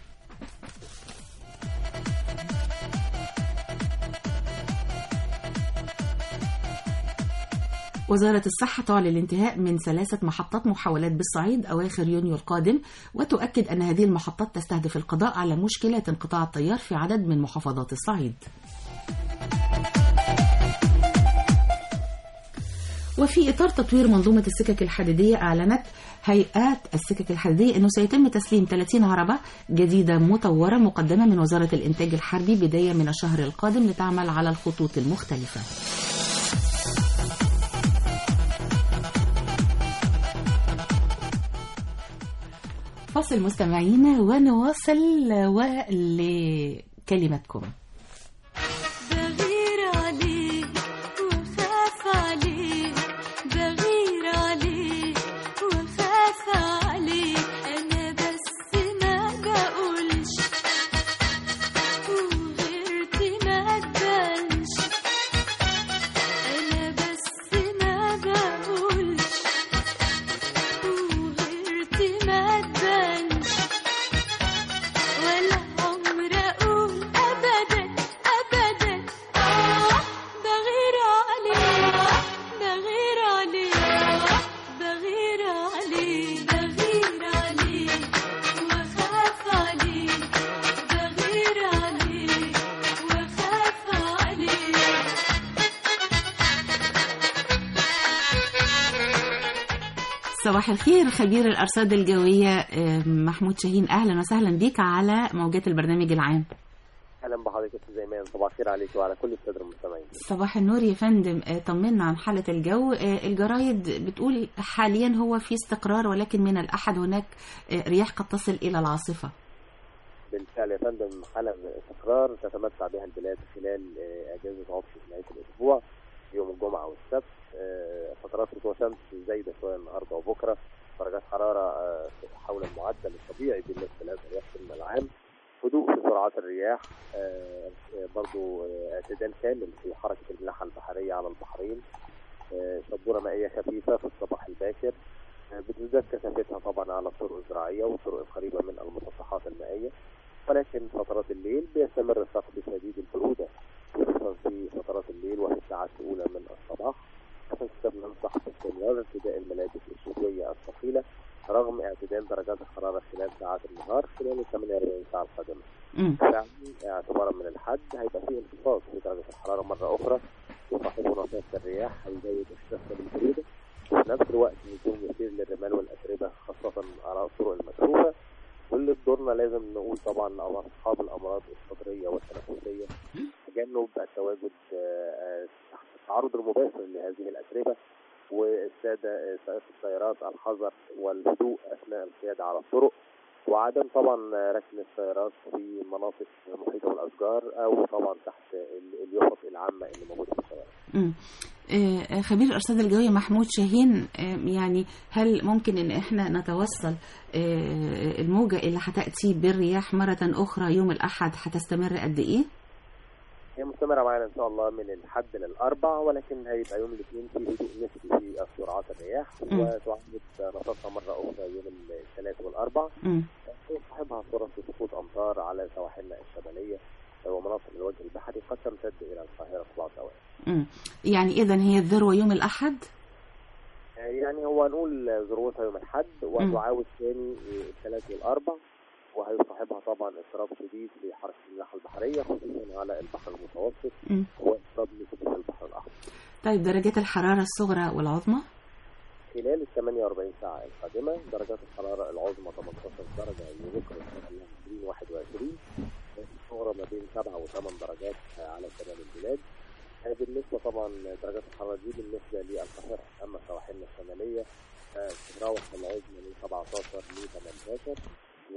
وزارة الصحة تعلن الانتهاء من ثلاثة محطات محاولات بالصعيد أواخر يونيو القادم وتؤكد أن هذه المحطات تستهدف القضاء على مشكلة انقطاع التيار في عدد من محافظات الصعيد وفي إطار تطوير منظومة السكك الحديدية أعلنت هيئات السكك الحديدية أنه سيتم تسليم 30 عربة جديدة مطورة مقدمة من وزارة الإنتاج الحربي بداية من الشهر القادم لتعمل على الخطوط المختلفة فاصل مستمعينا ونواصل ولكلمتكم بغير عليك وخاف عليك بغير عليك وخاف عليك انا بس ما بقولش وغيرتي ما تبانش انا بس ما بقولش وغيرتي ما تبانش ولا عمر اقول ابدا ابدا آه بغير عليك بغير عليك بغير عليك بغير عليك وخاف عليك بغير عليك وخاف عليك صباح الخير خبير الأرصاد الجوية آه، محمود شاهين أهلا وسهلا بك على موجات البرنامج العام اهلا بحضرتك يا استاذ ايمان صباح الخير عليك وعلى كل الساده المستمعين صباح النور يا فندم آه، طمنا عن حالة الجو آه، الجرايد بتقول حاليا هو في استقرار ولكن من الأحد هناك آه، رياح قد تصل إلى العاصفة بالفعل يا فندم حاله من الاستقرار تتمتع بها البلاد خلال آه، اجازه عطله نهايه الاسبوع يوم الجمعه والسبت آه، فترات رطوبه شمس زايده شويه النهارده وبكره درجات حراره آه، حول المعدل الطبيعي بالنسبه لهذا الوقت العام هدوء في سرعات الرياح آه، آه، برضو آه، اعتدال كامل في حركه الملاحه البحريه على البحرين آه، شبوره مائيه خفيفه في الصباح الباكر آه، بتزداد كثافتها طبعا على الطرق الزراعيه والطرق القريبه من المسطحات المائيه ولكن فترات الليل بيستمر السقف شديد البروده خصوصا في فترات الليل وفي الساعات الاولى من الصباح عشان كده بننصح باستمرار ارتداء الملابس الشتويه الثقيله رغم اعتدال درجات الحراره خلال ساعات النهار خلال ال 48 ساعه القادمه. مم. فعلا اعتبارا من الحد هيبقى فيه انخفاض في درجه الحراره مره اخرى يصاحبه نشاط الرياح هيزود احساسنا بالبروده وفي نفس الوقت يكون مثير للرمال والاتربه خاصه على الطرق المكشوفه واللي بدورنا لازم نقول طبعا لاصحاب الامراض الصدريه والتنفسيه تجنب التواجد آه، آه، تحت التعرض المباشر لهذه الاتربه والساده آه، سائقي السيارات الحذر والهدوء اثناء القياده على الطرق وعدم طبعا ركن السيارات في مناطق محيطه بالاشجار او طبعا تحت ال- اليافط العامه اللي موجوده في الشوارع. مم. آه، خبير الأرصاد الجوية محمود شاهين آه، يعني هل ممكن أن إحنا نتوصل آه، الموجة اللي هتأتي بالرياح مرة أخرى يوم الأحد هتستمر قد إيه؟ هي مستمرة معانا إن شاء الله من الحد للأربع ولكن هيبقى يوم الاثنين في هدوء نسبي في سرعات الرياح مم. وتعود نشاطها مرة أخرى يوم الثلاث والأربع مم. صاحبها فرص لسقوط أمطار على سواحلنا الشمالية ومناطق الوجه البحري قد تمتد إلى القاهرة في بعض الأوقات. مم. يعني إذا هي الذروة يوم الأحد؟ يعني هو نقول ذروتها يوم الأحد وتعاود ثاني الثلاث والأربع وهيصاحبها طبعا اضطراب شديد في حركة الملاحة البحرية خصوصا على البحر المتوسط مم. واضطراب نسبي في البحر الأحمر. طيب درجات الحرارة الصغرى والعظمى؟ خلال ال 48 ساعة القادمة درجات الحرارة العظمى 18 درجة وبكرة إن شاء الله 20 21 الصغرى ما بين 7 و 8 درجات على شمال البلاد آه، بالنسبة طبعا درجات الحرارة دي بالنسبة للقاهرة أما سواحلنا الشمالية آه، تتراوح العظمى من 17 ل 18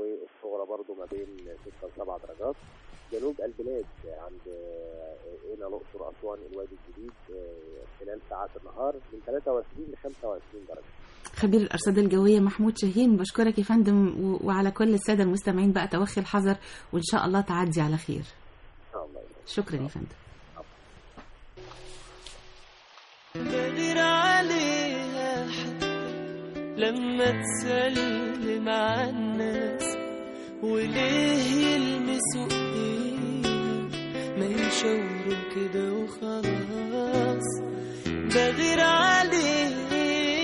والصغرى برضو ما بين 6 و 7 درجات جنوب البلاد عند آه، هنا الاقصر اسوان الوادي الجديد آه، خلال ساعات النهار من 23 ل 25 درجه خبير الأرصاد الجوية محمود شاهين بشكرك يا فندم و- وعلى كل السادة المستمعين بقى توخي الحذر وإن شاء الله تعدي على خير ان شاء الله شكرا يا فندم بغير عليها حتى لما تسلم على الناس وليه يلمسوا ايديها ما يشاوروا كده وخلاص بغير عليها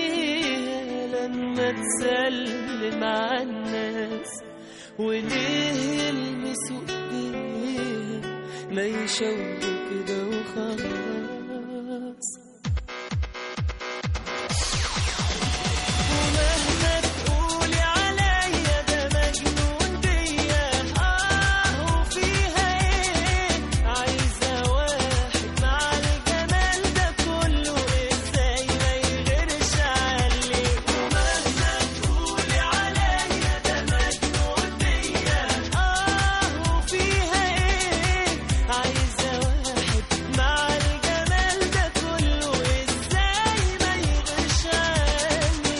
لما تسلم على الناس وليه يلمسوا ايديها ما يشاوروا كده وخلاص ومهما تقولي عليا ده مجنون بيا اه وفيها ايه عايزة واحد مع الجمال ده كله ازاي ما يغيرش عليه ومهما تقولي عليا ده مجنون بيا اه وفيها ايه عايزة واحد مع الجمال ده كله ازاي ما يغيرش عليه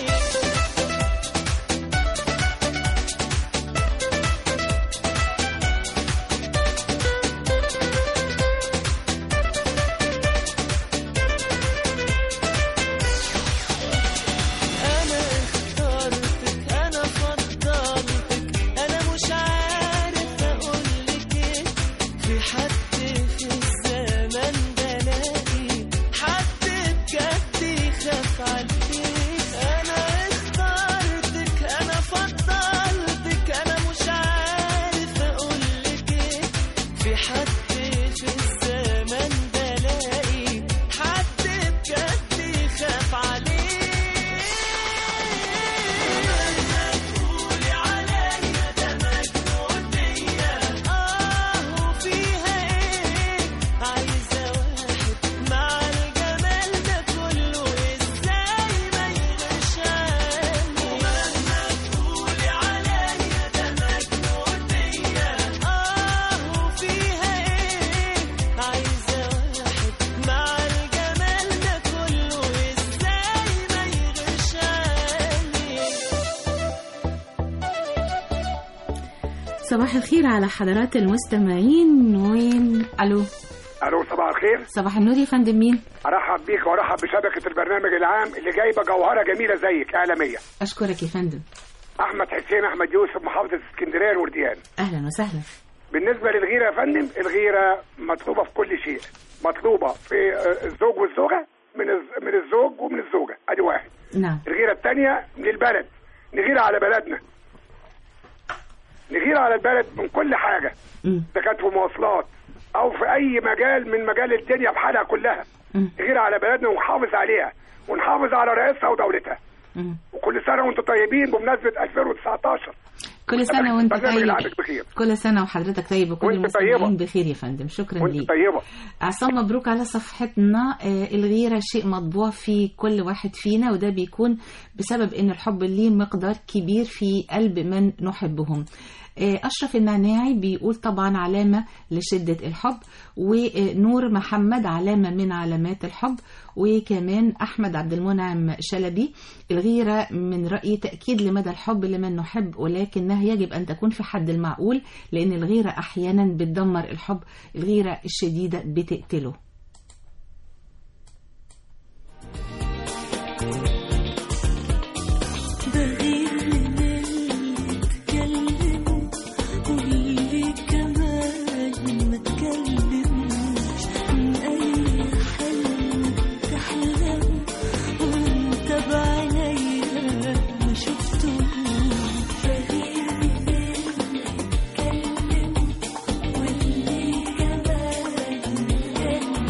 أنا اخترتك أنا فضلتك أنا مش عارف أقولك إيه في حد في الزمن ده لاقي حد بجد يخاف عليك أنا اخترتك أنا فضلتك أنا مش عارف أقولك إيه في حد في الزمن ده لاقي حد بجد يخاف عليك تقولي عليا ده مجنون بيا اه وفيها ايه عايزة واحد مع الجمال ده كله ازاي ما يغيرش عني ومهما تقولي عليا ده مجنون بيا اه وفيها ايه عايزة واحد مع الجمال ده كله ازاي ما يغيرش عني صباح الخير على حضرات المستمعين وين ألو الو صباح الخير صباح النور يا فندم مين ارحب بيك وارحب بشبكه البرنامج العام اللي جايبه جوهره جميله زيك اعلاميه أشكرك يا فندم احمد حسين احمد يوسف محافظه اسكندريه الورديان أهلا وسهلا بالنسبه للغيره يا فندم الغيره مطلوبه في كل شيء مطلوبه في آه، الزوج والزوجه من الز- من الزوج ومن الزوجه ادي واحد نعم الغيره الثانيه من البلد نغير على بلدنا نغير على البلد من كل حاجه اذا كانت في مواصلات او في اي مجال من مجال الدنيا بحالها كلها نغير على بلدنا ونحافظ عليها ونحافظ على رئيسها ودولتها وكل سنه وانتم طيبين بمناسبه 2019 كل سنة وانت برنامج طيب العامك بخير كل سنة وحضرتك طيب وكل وانت المستمعين طيبة. بخير يا فندم شكرا وانت ليك طيبه عصام مبروك على صفحتنا آه، الغيرة شيء مطبوع في كل واحد فينا وده بيكون بسبب ان الحب ليه مقدار كبير في قلب من نحبهم آه، أشرف المعناعي بيقول طبعا علامة لشدة الحب ونور محمد علامة من علامات الحب وكمان أحمد عبد المنعم شلبي الغيرة من رأيي تأكيد لمدى الحب لمن نحب ولكنها يجب أن تكون في حد المعقول لأن الغيرة أحيانا بتدمر الحب الغيرة الشديدة بتقتله بغير من اللي اتكلموا واللي كمان ما اتكلموش من اي حلم تحلم وانت بعينيا ما شفتوش بغير من اللي اتكلموا واللي كمان ما اتكلموش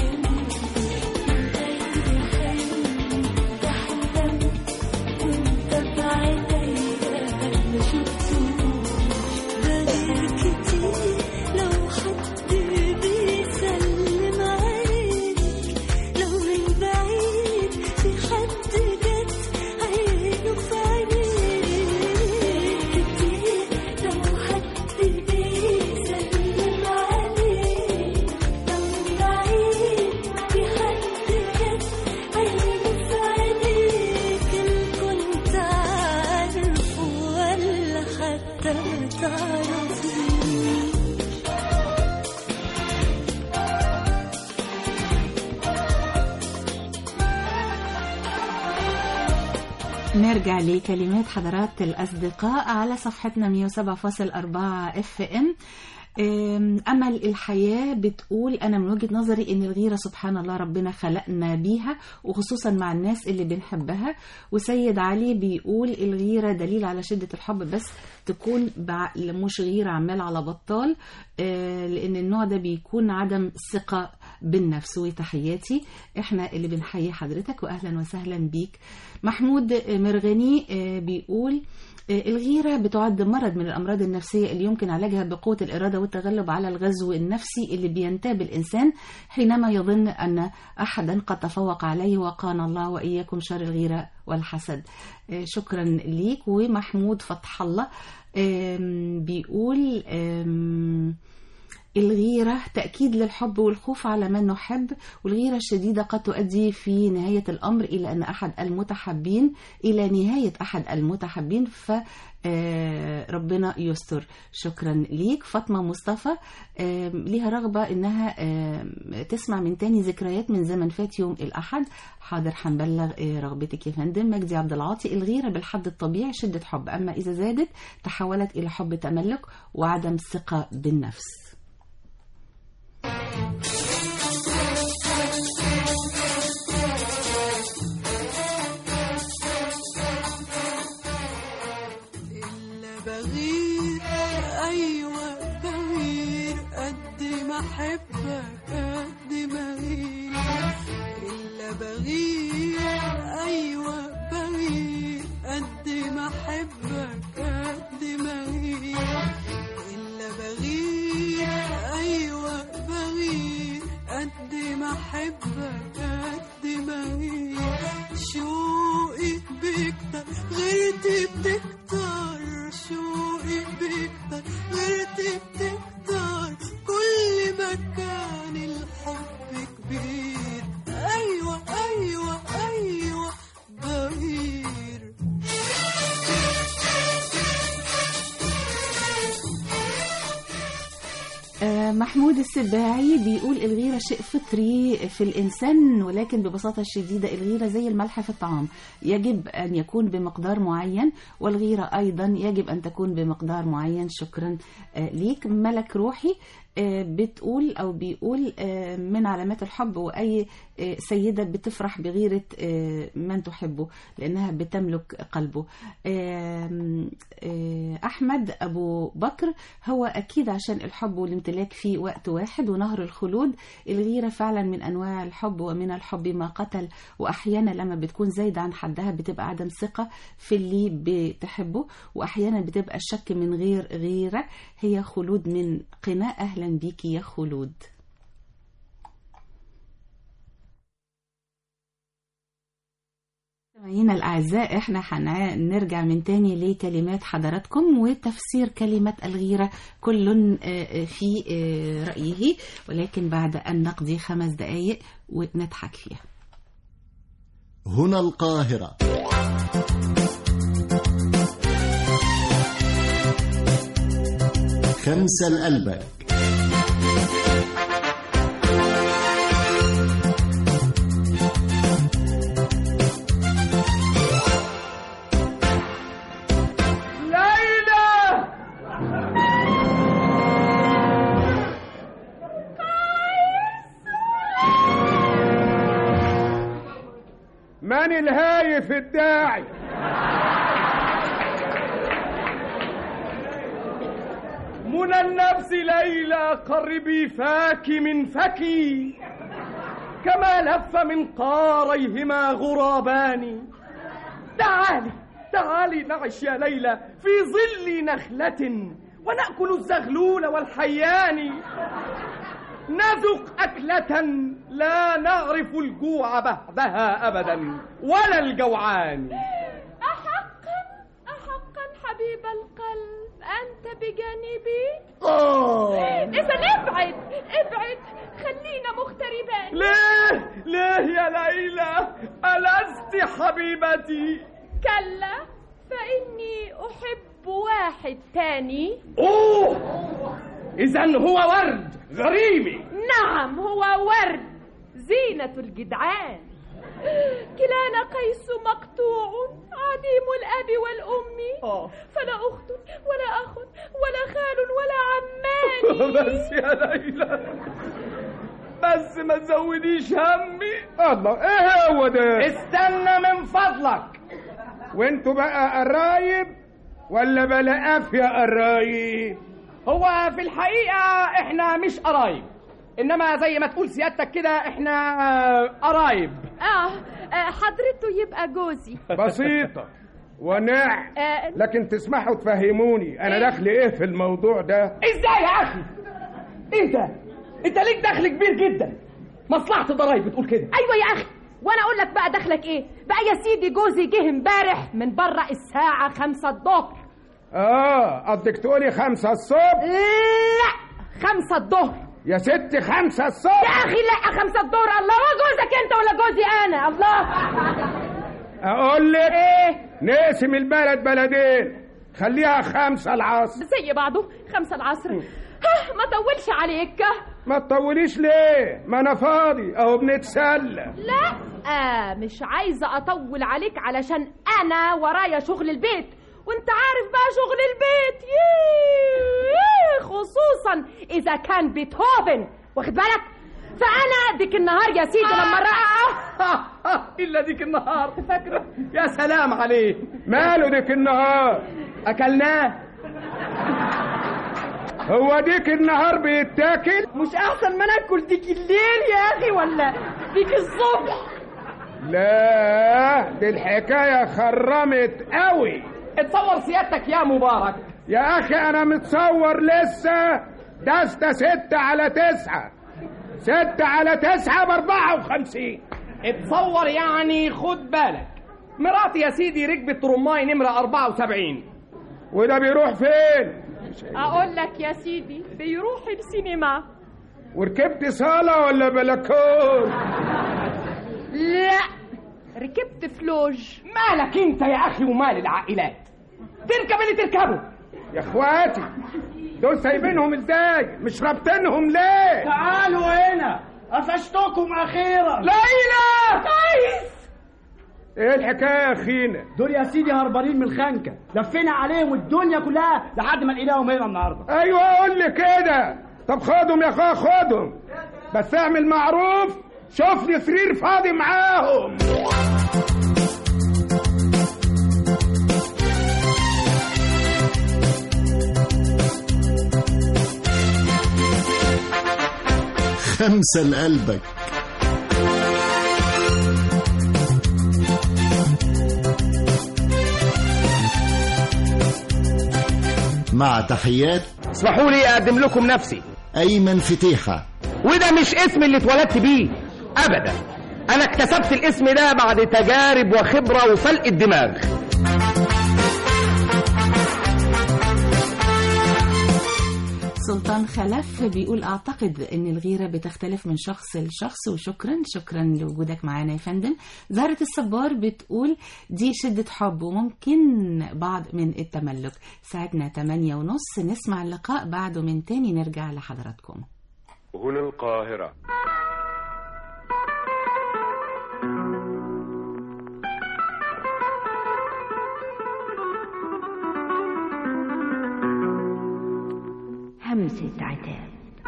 نرجع لكلمات حضرات الأصدقاء على صفحتنا 107.4 اف ام أم، أمل الحياة بتقول أنا من وجهة نظري إن الغيرة سبحان الله ربنا خلقنا بيها وخصوصا مع الناس اللي بنحبها وسيد علي بيقول الغيرة دليل على شدة الحب بس تكون بعقل مش غيرة عمال على بطال آه، لأن النوع ده بيكون عدم ثقة بالنفس وتحياتي احنا اللي بنحيي حضرتك وأهلا وسهلا بيك محمود مرغني آه، بيقول الغيرة بتعد مرض من الأمراض النفسية اللي يمكن علاجها بقوة الإرادة والتغلب على الغزو النفسي اللي بينتاب الإنسان حينما يظن أن أحدا قد تفوق عليه وقانا الله وإياكم شر الغيرة والحسد آه، شكرا ليك ومحمود فتح الله آم، بيقول آم، الغيرة تأكيد للحب والخوف على من نحب والغيرة الشديدة قد تؤدي في نهاية الأمر إلى أن أحد المتحبين إلى نهاية أحد المتحبين ف آه، ربنا يستر شكرا ليك فاطمة مصطفى آه، ليها رغبة إنها آه، تسمع من تاني ذكريات من زمن فات يوم الأحد حاضر هنبلغ آه، رغبتك يا فندم مجدي عبد العاطي الغيرة بالحد الطبيعي شدة حب أما إذا زادت تحولت إلى حب تملك وعدم ثقة بالنفس إلا بغير أيوة بغير قد ما أحبك قد ما غير إلا بغير أيوة بغير قد ما أحبك قد ما غير إلا بغير أيوة بغير قد ما أحبك قد ما غير شوقي بيكتر غيرتي بتكتر شوقي بيكتر غيرتي بتكتر كل ما كان الحب كبير أيوة أيوة أيوة بغير آه، محمود السباعي بيقول الغيرة شيء فطري في الإنسان ولكن ببساطة شديدة الغيرة زي الملح في الطعام يجب أن يكون بمقدار معين والغيرة أيضا يجب أن تكون بمقدار معين شكرا آه، ليك ملك روحي آه، بتقول أو بيقول آه، من علامات الحب وأي آه، سيدة بتفرح بغيرة آه، من تحبه لأنها بتملك قلبه آم، آه، أحمد أبو بكر هو أكيد عشان الحب والامتلاك في وقت واحد ونهر الخلود الغيرة فعلا من أنواع الحب ومن الحب ما قتل وأحيانا لما بتكون زايدة عن حدها بتبقى عدم ثقة في اللي بتحبه وأحيانا بتبقى الشك من غير غيرة هي خلود من قناة أهلا بيكي يا خلود مستمعينا الأعزاء احنا هنرجع من تاني لكلمات حضراتكم وتفسير كلمة الغيرة كل آه، في آه، رأيه ولكن بعد أن نقضي خمس دقايق ونضحك فيها هنا القاهرة خمسة لقلبك ليلى من الهايف الداعي منى النفس ليلى قربي فاك من فكي كما لف من قاريهما غرابان تعالي تعالي نعش يا ليلى في ظل نخلة ونأكل الزغلول والحيان نذق أكلة لا نعرف الجوع بعدها أبدا ولا الجوعان أحقا أحقا حبيب القلب أنت بجانبي آه. إذا ابعد ابعد خلينا مغتربان ليه ليه يا ليلى ألست حبيبتي كلا فإني أحب واحد تاني أوه إذا هو ورد غريمي نعم هو ورد زينة الجدعان كلانا قيس مقطوع عديم الأب والأم فلا أخت ولا أخ ولا خال ولا عمان بس يا ليلى بس ما تزوديش همي الله ايه هو ده استنى من فضلك وانتوا بقى قرايب ولا بلاقاف يا قرايب هو في الحقيقة احنا مش قرايب انما زي ما تقول سيادتك كده احنا آه، قرايب آه آه، حضرته يبقى جوزي بسيطة ونع آه، لكن تسمحوا تفهموني انا دخل ايه في الموضوع ده ازاي يا اخي ايه ده انت ليك دخل كبير جدا مصلحة الضرايب بتقول كده أيوة يا أخي وأنا أقول لك بقى دخلك إيه بقى يا سيدي جوزي جه امبارح من بره الساعة خمسة الظهر اه قصدك تقولي خمسة الصبح لا خمسة الظهر يا ست خمسة الصبح يا أخي لا خمسة الظهر الله هو جوزك أنت ولا جوزي أنا الله اقول لك إيه نقسم البلد بلدين خليها خمسة العصر زي بعضه خمسة العصر ها ما طولش عليك ما تطوليش ليه ما انا فاضي اهو بنتسلى لا آه مش عايزة أطول عليك علشان أنا ورايا شغل البيت وانت عارف بقى شغل البيت ييه خصوصا إذا كان بيتهوفن واخد بالك فأنا ديك النهار يا سيدي لما رأى الا ديك النهار فاكره يا سلام عليه ماله ديك النهار اكلناه هو ديك النهار بيتاكل مش أحسن ما ناكل ديك الليل يا أخي ولا ديك الصبح لا دي الحكاية خرمت قوي اتصور سيادتك يا مبارك يا اخي انا متصور لسه دستة ستة على تسعة ستة على تسعة باربعة وخمسين اتصور يعني خد بالك مراتي يا سيدي ركبت رماي نمرة 74 وده بيروح فين أقول لك يا سيدي بيروح السينما وركبت صالة ولا بلكون لا ركبت فلوج مالك انت يا اخي ومال العائلات تركب اللي تركبه يا اخواتي دول سايبينهم ازاي مش رابطينهم ليه تعالوا هنا قفشتكم اخيرا ليلى كويس ايه الحكايه يا اخينا دول يا سيدي هربانين من الخنكه لفينا عليهم الدنيا كلها لحد ما لقيناهم هنا النهارده ايوه قول لي كده طب خدهم يا اخويا خدهم بس اعمل معروف شوف لي سرير فاضي معاهم خمسة لقلبك مع تحيات اسمحوا لي اقدم لكم نفسي أيمن فتيحة وده مش اسم اللي اتولدت بيه ابدا انا اكتسبت الاسم ده بعد تجارب وخبره وفلق الدماغ سلطان خلف بيقول أعتقد أن الغيرة بتختلف من شخص لشخص وشكرا شكرا لوجودك معانا يا فندم زهرة الصبار بتقول دي شدة حب وممكن بعض من التملك ساعتنا 8 ونص نسمع اللقاء بعده من تاني نرجع لحضراتكم هنا القاهرة همسة عتاب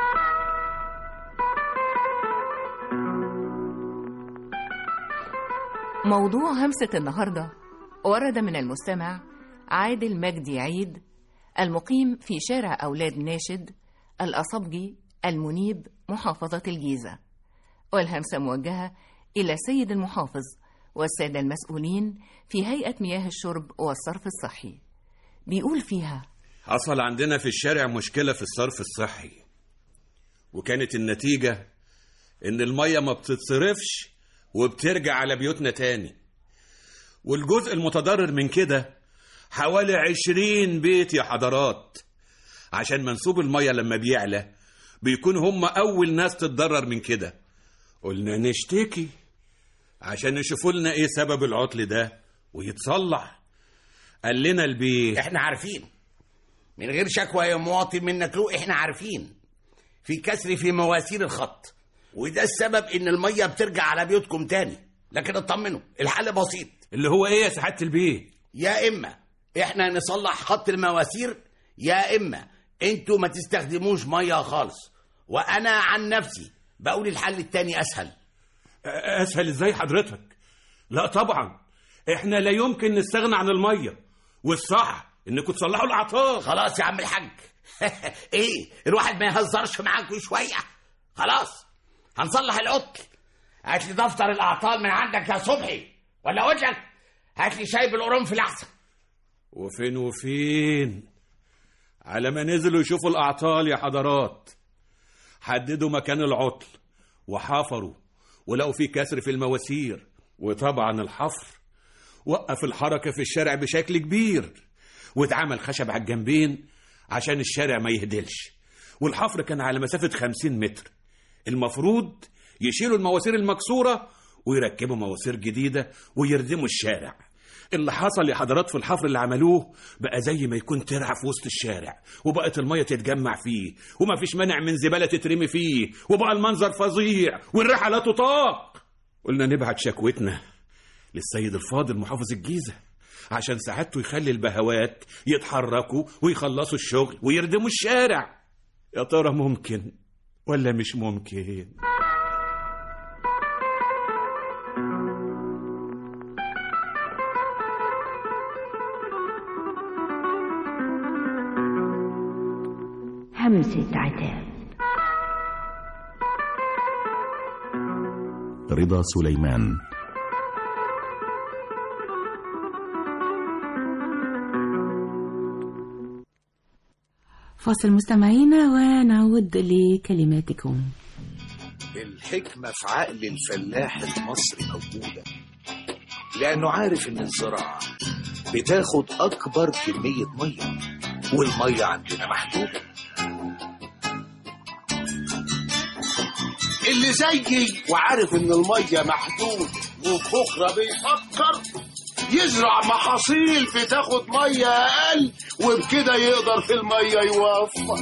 موضوع همسة النهاردة ورد من المستمع عادل مجدي عيد المقيم في شارع أولاد ناشد الأصبجي المنيب محافظة الجيزة والهمسة موجهة إلى السيد المحافظ والسادة المسؤولين في هيئة مياه الشرب والصرف الصحي بيقول فيها حصل عندنا في الشارع مشكلة في الصرف الصحي وكانت النتيجة إن المية ما بتتصرفش وبترجع على بيوتنا تاني والجزء المتضرر من كده حوالي عشرين بيت يا حضرات عشان منسوب المية لما بيعلى بيكون هم أول ناس تتضرر من كده قلنا نشتكي عشان يشوفوا لنا ايه سبب العطل ده ويتصلح قال لنا البيه احنا عارفين من غير شكوى يا مواطن منك له احنا عارفين في كسر في مواسير الخط وده السبب ان الميه بترجع على بيوتكم تاني لكن اطمنوا الحل بسيط اللي هو ايه يا سعاده البيه يا اما احنا نصلح خط المواسير يا اما انتوا ما تستخدموش ميه خالص وانا عن نفسي بقول الحل التاني اسهل اسهل ازاي حضرتك لا طبعا احنا لا يمكن نستغنى عن الميه والصح انكم تصلحوا الاعطال خلاص يا عم الحاج ايه الواحد ما يهزرش معاكم شويه خلاص هنصلح القتل هات لي دفتر الاعطال من عندك يا صبحي ولا اقول لك هات لي شاي بالقرنفل احسن وفين وفين على ما نزلوا يشوفوا الاعطال يا حضرات حددوا مكان العطل وحفروا ولقوا فيه كسر في المواسير وطبعا الحفر وقف الحركة في الشارع بشكل كبير واتعمل خشب على الجنبين عشان الشارع ما يهدلش والحفر كان على مسافة 50 متر المفروض يشيلوا المواسير المكسورة ويركبوا مواسير جديدة ويردموا الشارع اللي حصل يا حضرات في الحفر اللي عملوه بقى زي ما يكون ترعة في وسط الشارع وبقت المية تتجمع فيه وما فيش مانع من زبالة تترمي فيه وبقى المنظر فظيع والريحة لا تطاق قلنا نبعت شكوتنا للسيد الفاضل محافظ الجيزة عشان سعادته يخلي البهوات يتحركوا ويخلصوا الشغل ويردموا الشارع يا ترى ممكن ولا مش ممكن همسة عتاب رضا سليمان فاصل مستمعينا ونعود لكلماتكم الحكمة في عقل الفلاح المصري موجودة لأنه عارف إن الزراعة بتاخد أكبر كمية مية والمية عندنا محدودة اللي زيي وعارف ان الميه محدود وبكره بيفكر يزرع محاصيل بتاخد ميه اقل وبكده يقدر في الميه يوفر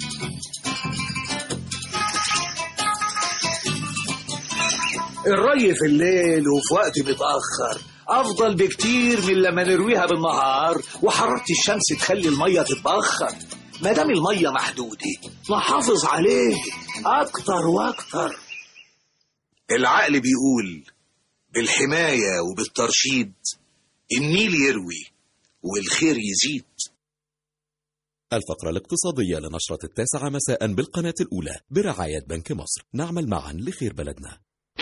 الري في الليل وفي وقت متأخر أفضل بكتير من لما نرويها بالنهار وحرارة الشمس تخلي المية تتبخر ما دام المية محدودة نحافظ عليه أكتر وأكتر العقل بيقول بالحماية وبالترشيد النيل يروي والخير يزيد الفقرة الاقتصادية لنشرة التاسعة مساء بالقناة الأولى برعاية بنك مصر نعمل معا لخير بلدنا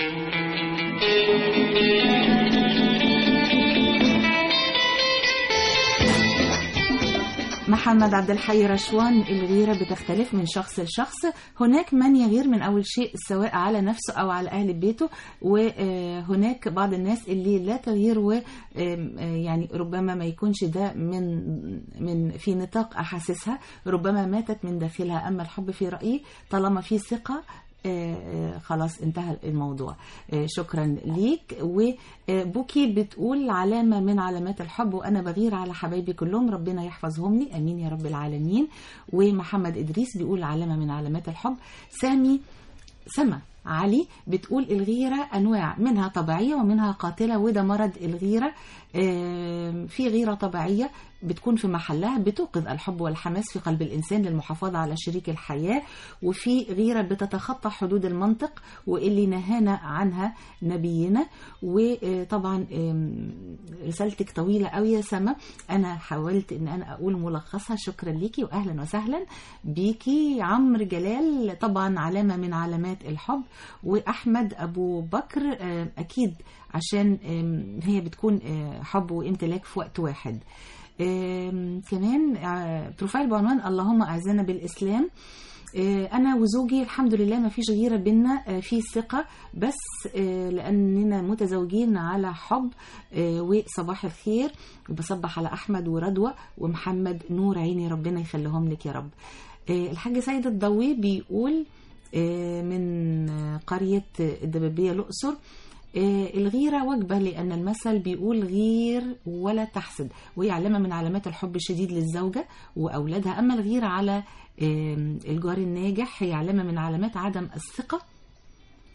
محمد عبد الحي رشوان الغيرة بتختلف من شخص لشخص هناك من يغير من أول شيء سواء على نفسه أو على أهل بيته وهناك بعض الناس اللي لا تغير و يعني ربما ما يكونش ده من من في نطاق أحاسيسها ربما ماتت من داخلها أما الحب في رأيي طالما في ثقة آه خلاص انتهى الموضوع آه شكرا ليك وبوكي بتقول علامة من علامات الحب وأنا بغير على حبايبي كلهم ربنا يحفظهم لي أمين يا رب العالمين ومحمد إدريس بيقول علامة من علامات الحب سامي سما علي بتقول الغيرة أنواع منها طبيعية ومنها قاتلة وده مرض الغيرة في غيرة طبيعية بتكون في محلها بتوقظ الحب والحماس في قلب الإنسان للمحافظة على شريك الحياة وفي غيرة بتتخطى حدود المنطق واللي نهانا عنها نبينا وطبعا رسالتك طويلة قوي يا سما أنا حاولت أن أنا أقول ملخصها شكرا ليكي وأهلا وسهلا بيكي عمرو جلال طبعا علامة من علامات الحب وأحمد أبو بكر أكيد عشان هي بتكون حب وامتلاك في وقت واحد كمان بروفايل بعنوان اللهم أعزنا بالإسلام أنا وزوجي الحمد لله ما فيش غيرة بينا في ثقة بس لأننا متزوجين على حب وصباح الخير وبصبح على أحمد ورضوى ومحمد نور عيني ربنا يخليهم لك يا رب الحاج سيد الضوي بيقول من قرية الدبابية الأقصر الغيرة وجبة لأن المثل بيقول غير ولا تحسد وهي علامة من علامات الحب الشديد للزوجة وأولادها أما الغيرة على الجار الناجح هي علامة من علامات عدم الثقة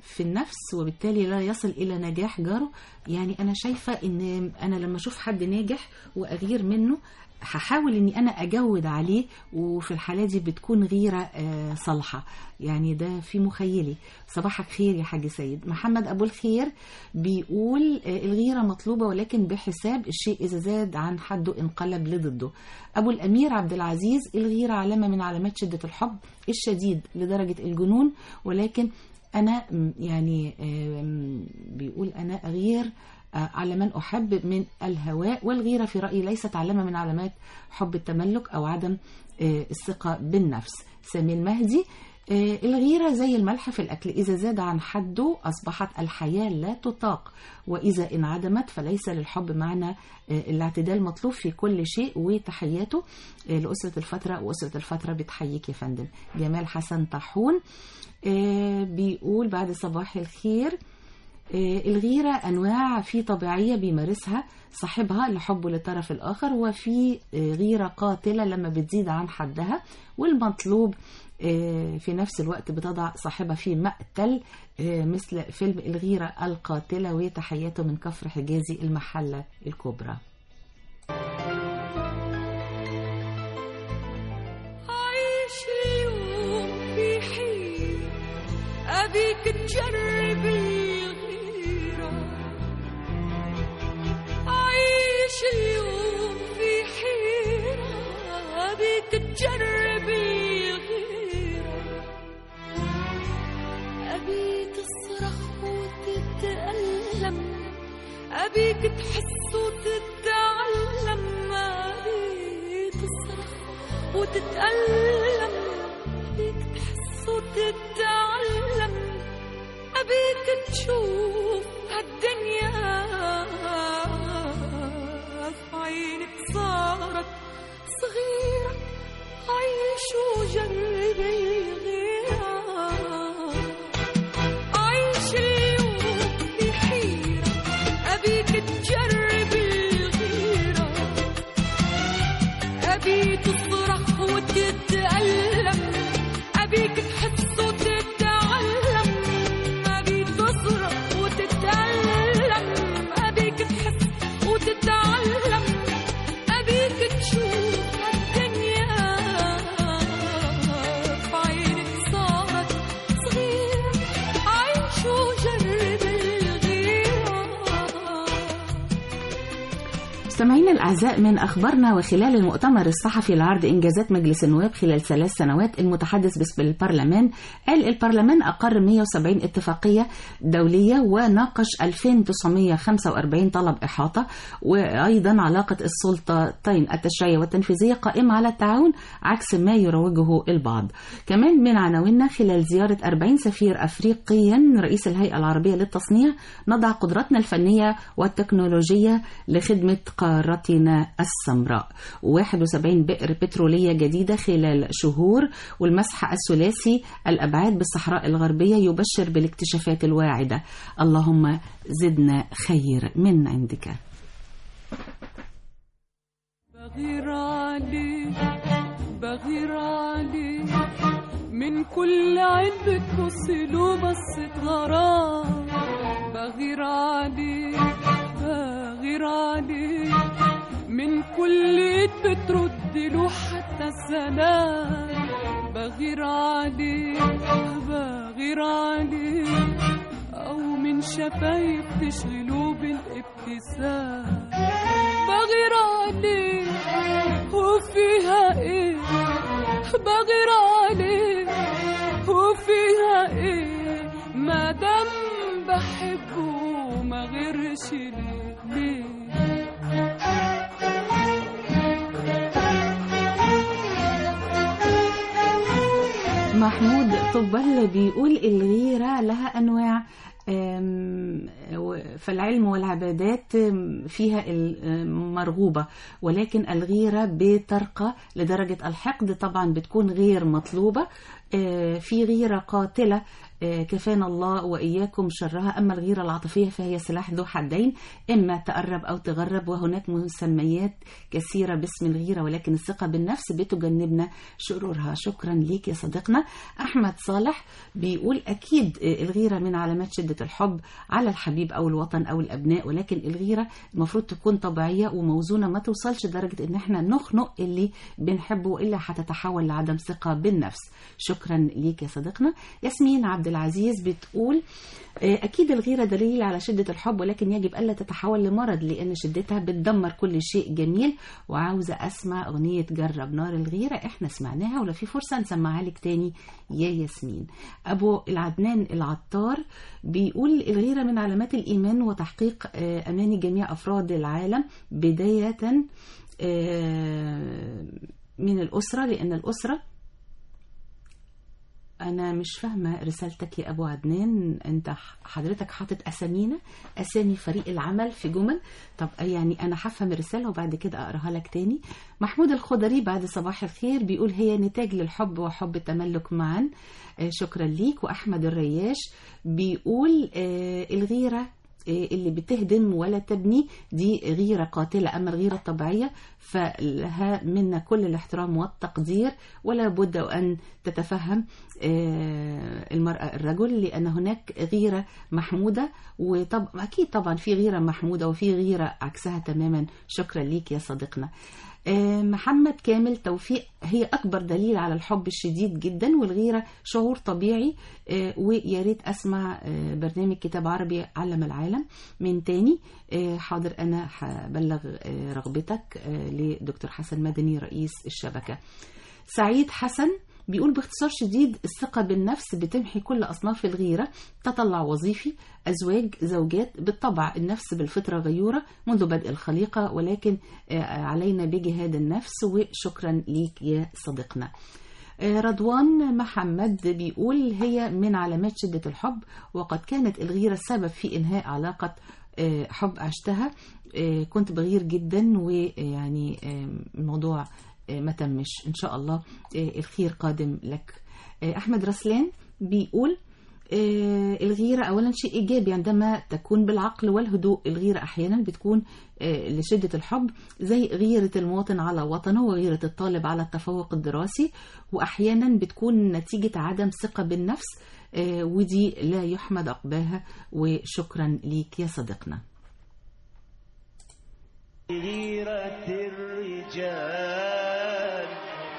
في النفس وبالتالي لا يصل إلى نجاح جاره يعني أنا شايفة إن أنا لما أشوف حد ناجح وأغير منه هحاول اني انا اجود عليه وفي الحاله دي بتكون غيره آه، صالحه يعني ده في مخيلي صباحك خير يا حاج سيد محمد ابو الخير بيقول آه، الغيره مطلوبه ولكن بحساب الشيء اذا زاد عن حده انقلب لضده ابو الامير عبد العزيز الغيره علامه من علامات شده الحب الشديد لدرجه الجنون ولكن انا م، يعني آم، بيقول انا اغير آه، على من أحب من الهواء والغيرة في رأيي ليست علامة من علامات حب التملك أو عدم آه، الثقة بالنفس سامي المهدي آه، الغيرة زي الملح في الأكل إذا زاد عن حده أصبحت الحياة لا تطاق وإذا انعدمت فليس للحب معنى آه، الاعتدال مطلوب في كل شيء وتحياته آه، لأسرة الفترة وأسرة الفترة بتحييك يا فندم جمال حسن طاحون آه، بيقول بعد صباح الخير آه، الغيرة أنواع في طبيعية بيمارسها صاحبها لحبه للطرف الآخر وفي آه، غيرة قاتلة لما بتزيد عن حدها والمطلوب آه، في نفس الوقت بتضع صاحبها في مقتل آه، مثل فيلم الغيرة القاتلة وتحياته من كفر حجازي المحلة الكبرى عايش اليوم في حين أبيك تجرب الغيرة عايش اليوم في حيرة أبيك تجرب الغيرة أبي تصرخ وتتألم أبيك تحس وتتعلم أبي تصرخ وتتألم أبيك تحس وتتعلم أبيك تشوف هالدنيا في عينك صارت صغيرة عيش وجرب الغيرة عيش اليوم في حيرة أبيك تجرب الغيرة أبي تصرخ وتتألم أبيك تحس وتتعلم أبي تصرخ وتتألم أبيك تحس وتتعلم أبيك تشوف الدنيا في عينك صارت صغيرة عيش وجرب الغيرة مستمعينا الأعزاء من أخبارنا وخلال المؤتمر الصحفي لعرض إنجازات مجلس النواب خلال ثلاث سنوات المتحدث باسم البرلمان قال البرلمان أقر 170 اتفاقية دولية وناقش 2945 طلب إحاطة وأيضا علاقة السلطتين التشريعية والتنفيذية قائمة على التعاون عكس ما يروجه البعض كمان من عناويننا خلال زيارة 40 سفير أفريقيا رئيس الهيئة العربية للتصنيع نضع قدراتنا الفنية والتكنولوجية لخدمة قارتنا السمراء 71 بئر بترولية جديدة خلال شهور والمسح الثلاثي الأبعاد بالصحراء الغربية يبشر بالاكتشافات الواعدة اللهم زدنا خير من عندك بغير عليك بغير عليك من كل عين بتبص له بصة غرام بغير عليك بغير عليك من كل ايد بترد له حتى السلام بغير عليك بغير عليك أو من شفايف تشغله بالابتسام بغير عليك وفيها ايه بغير عليك وفيها ايه ما دام بحبه ما غيرش ليه ليه محمود طبل بيقول الغيرة لها أنواع أم، و- فالعلم والعبادات أم، فيها المرغوبة ولكن الغيرة بترقى لدرجة الحقد طبعا بتكون غير مطلوبة آه، في غيرة قاتلة آه، كفانا الله وإياكم شرها أما الغيرة العاطفية فهي سلاح ذو حدين إما تقرب أو تغرب وهناك مسميات كثيرة باسم الغيرة ولكن الثقة بالنفس بتجنبنا شرورها شكرا ليك يا صديقنا أحمد صالح بيقول أكيد آه، الغيرة من علامات شدة الحب على الحبيب أو الوطن أو الأبناء ولكن الغيرة المفروض تكون طبيعية وموزونة ما توصلش لدرجة إن احنا نخنق اللي بنحبه وإلا هتتحول لعدم ثقة بالنفس شكرا ليك يا صديقنا ياسمين عبد العزيز بتقول آه، أكيد الغيرة دليل على شدة الحب ولكن يجب ألا تتحول لمرض لأن شدتها بتدمر كل شيء جميل وعاوزة أسمع أغنية جرب نار الغيرة إحنا سمعناها ولو في فرصة نسمعها لك تاني يا ياسمين أبو العدنان العطار بيقول الغيرة من علامات الإيمان وتحقيق آه، أماني جميع أفراد العالم بداية آه، من الأسرة لأن الأسرة أنا مش فاهمة رسالتك يا أبو عدنان أنت حضرتك حاطط أسامينا أسامي فريق العمل في جمل طب يعني أنا هفهم الرسالة وبعد كده أقراها لك تاني محمود الخضري بعد صباح الخير بيقول هي نتاج للحب وحب التملك معا آه، شكرا ليك وأحمد الرياش بيقول آه، الغيرة اللي بتهدم ولا تبني دي غيرة قاتلة أما الغيرة الطبيعية فلها منا كل الاحترام والتقدير ولا بد أن تتفهم آه، المرأة الرجل لأن هناك غيرة محمودة وطب أكيد طبعا في غيرة محمودة وفي غيرة عكسها تماما شكرا ليك يا صديقنا آه، محمد كامل توفيق هي أكبر دليل على الحب الشديد جدا والغيرة شعور طبيعي آه، ويا ريت أسمع آه، برنامج كتاب عربي علم العالم من تاني آه، حاضر أنا هبلغ آه، رغبتك آه، لدكتور حسن مدني رئيس الشبكة سعيد حسن بيقول باختصار شديد الثقة بالنفس بتمحي كل أصناف الغيرة تطلع وظيفي أزواج زوجات بالطبع النفس بالفطرة غيورة منذ بدء الخليقة ولكن آه، علينا بجهاد النفس وشكرا ليك يا صديقنا آه، رضوان محمد بيقول هي من علامات شدة الحب وقد كانت الغيرة السبب في إنهاء علاقة آه، حب عشتها آه، كنت بغير جدا ويعني آه، الموضوع آه، ما تمش إن شاء الله آه، الخير قادم لك آه، أحمد رسلان بيقول آه، الغيرة أولا شيء إيجابي عندما تكون بالعقل والهدوء الغيرة أحيانا بتكون آه، لشدة الحب زي غيرة المواطن على وطنه وغيرة الطالب على التفوق الدراسي وأحيانا بتكون نتيجة عدم ثقة بالنفس آه، ودي لا يحمد عقباها وشكرا ليك يا صديقنا غيرة الرجال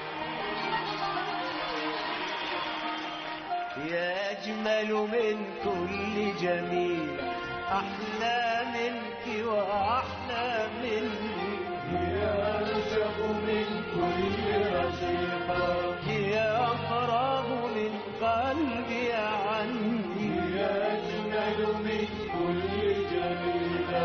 يا أجمل من كل جميل أحلى منك وأحلى مني يا أرشق من كل رشيقة يا أفراغ من قلبي عني يا أجمل من كل جميلة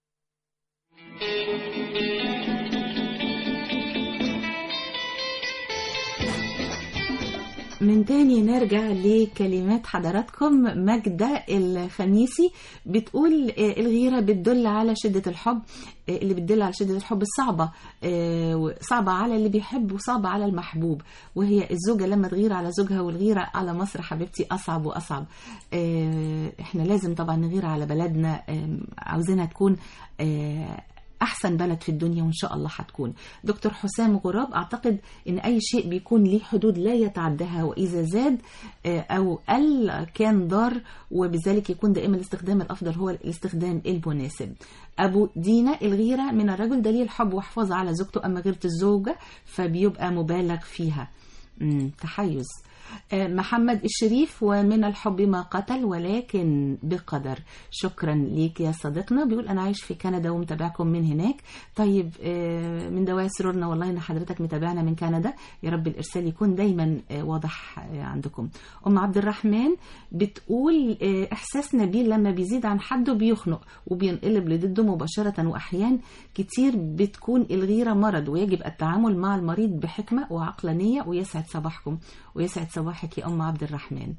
من تاني نرجع لكلمات حضراتكم ماجدة الخميسي بتقول آه، الغيرة بتدل على شدة الحب آه، اللي بتدل على شدة الحب الصعبة آه، صعبة على اللي بيحب وصعبة على المحبوب وهي الزوجة لما تغير على زوجها والغيرة على مصر حبيبتي أصعب وأصعب آه، احنا لازم طبعا نغير على بلدنا آه، عاوزينها تكون آه، احسن بلد في الدنيا وان شاء الله هتكون دكتور حسام غراب اعتقد ان اي شيء بيكون ليه حدود لا يتعداها واذا زاد آه، او قل كان ضار وبذلك يكون دائما الاستخدام الافضل هو الاستخدام المناسب ابو دينا الغيره من الرجل دليل حب وحفاظ على زوجته اما غيره الزوجه فبيبقى مبالغ فيها مم، تحيز آه، محمد الشريف ومن الحب ما قتل ولكن بقدر شكرا ليك يا صديقنا بيقول انا عايش في كندا ومتابعكم من هناك طيب آه، من دواعي سرورنا والله ان حضرتك متابعنا من كندا يا رب الارسال يكون دايما آه، واضح آه، عندكم ام عبد الرحمن بتقول آه، احساس نبيل لما بيزيد عن حده بيخنق وبينقلب لضده مباشره واحيان كتير بتكون الغيره مرض ويجب التعامل مع المريض بحكمه وعقلانيه ويسعد صباحكم ويسعد صباحك يا ام عبد الرحمن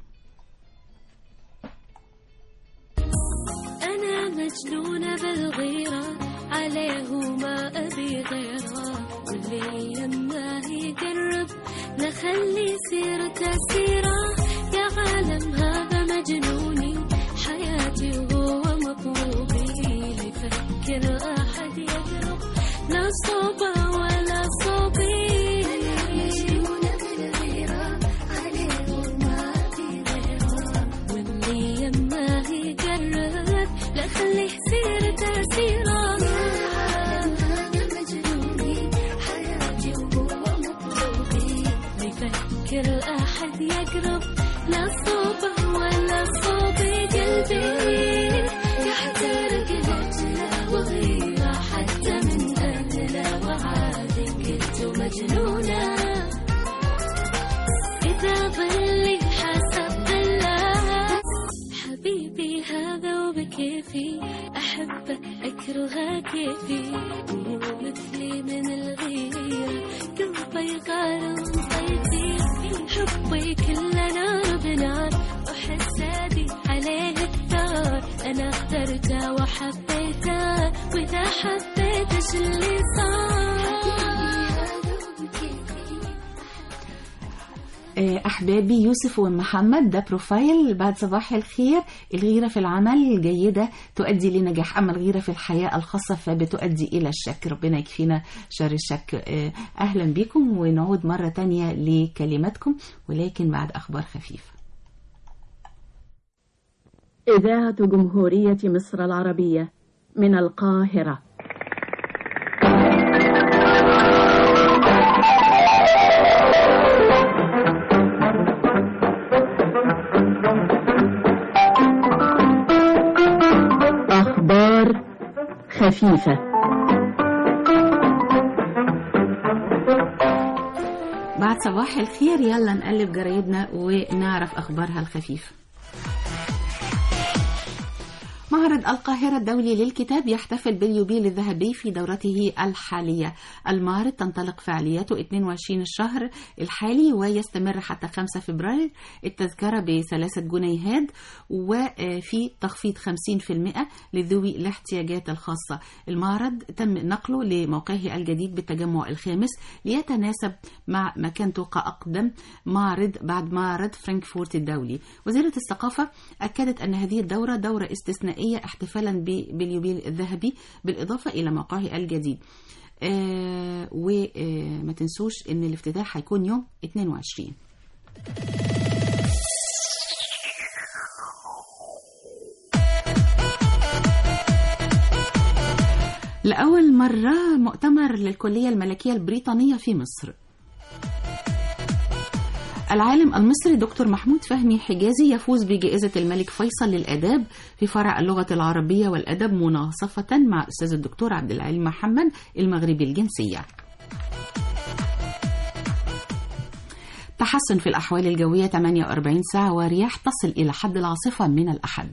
أنا مجنونة بالغيرة عليه وما أبي غيره واللي لما يقرب نخ خلي سيرته سيرة يا عالم هذا مجنوني حياتي وهو مطلوبي ليفكر أحد يقرب لا صوبة ولا صوبي مجنونة بالغيرة عليه وما في غيره واللي يما يقرب لا خليه سيرته سيرة هذا مجنوني حياتي وهو مطلوبي ليفكر أحد يقرب لا صوبه ولا صوبي قلبي يحترق لجلة وغيرة حتى من أهله وعادي كنت مجنونة إذا ظلي حسب ظله حبيبي هذا وبكيفي أحبه أكرهه كيفي وهو مثلي من الغيرة قلبي يغار صيفي حبي كله نار بنار وحسادي عليه الثار أنا اخترته وحبيته وإذا حبيت إيش اللي صار آه، أحبابي يوسف ومحمد ده بروفايل بعد صباح الخير الغيرة في العمل جيدة تؤدي لنجاح أما الغيرة في الحياة الخاصة فبتؤدي إلى الشك ربنا يكفينا شر الشك آه، أهلا بكم ونعود مرة تانية لكلماتكم ولكن بعد أخبار خفيفة إذاعة جمهورية مصر العربية من القاهرة أخبار خفيفة بعد صباح الخير يلا نقلب جرايدنا ونعرف أخبارها الخفيفة معرض القاهرة الدولي للكتاب يحتفل باليوبيل الذهبي في دورته الحالية المعرض تنطلق فعالياته 22 الشهر الحالي ويستمر حتى 5 فبراير التذكرة بثلاثة جنيهات وفي تخفيض 50% لذوي الاحتياجات الخاصة المعرض تم نقله لموقعه الجديد بالتجمع الخامس ليتناسب مع مكانته كأقدم معرض بعد معرض فرانكفورت الدولي وزارة الثقافة أكدت أن هذه الدورة دورة استثنائية احتفالا ب- باليوبيل الذهبي بالإضافة إلى موقعه الجديد آه وما تنسوش ان الافتتاح هيكون يوم 22 لأول مرة مؤتمر للكلية الملكية البريطانية في مصر العالم المصري دكتور محمود فهمي حجازي يفوز بجائزة الملك فيصل للآداب في فرع اللغة العربية والأدب مناصفة مع أستاذ الدكتور عبد العليم محمد المغربي الجنسية تحسن في الأحوال الجوية 48 ساعة ورياح تصل إلى حد العاصفة من الأحد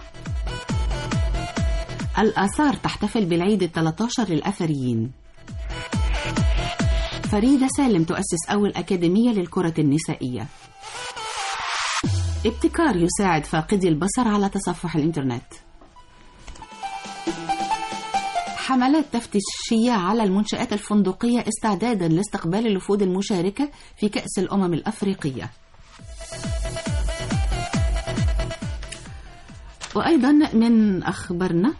الآثار تحتفل بالعيد ال 13 للأثريين فريدة سالم تؤسس أول أكاديمية للكرة النسائية ابتكار يساعد فاقدي البصر على تصفح الإنترنت حملات تفتيشية على المنشآت الفندقية استعدادا لاستقبال الوفود المشاركة في كأس الأمم الأفريقية وأيضا من أخبارنا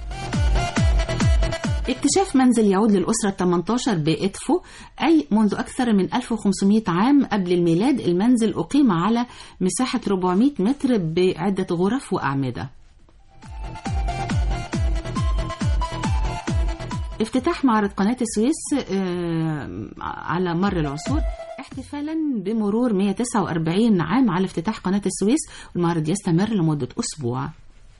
اكتشاف منزل يعود للأسرة 18 بإدفو أي منذ أكثر من 1500 عام قبل الميلاد المنزل أقيم على مساحة 400 متر بعدة غرف وأعمدة افتتاح معرض قناة السويس آه، على مر العصور احتفالا بمرور 149 عام على افتتاح قناة السويس والمعرض يستمر لمدة أسبوع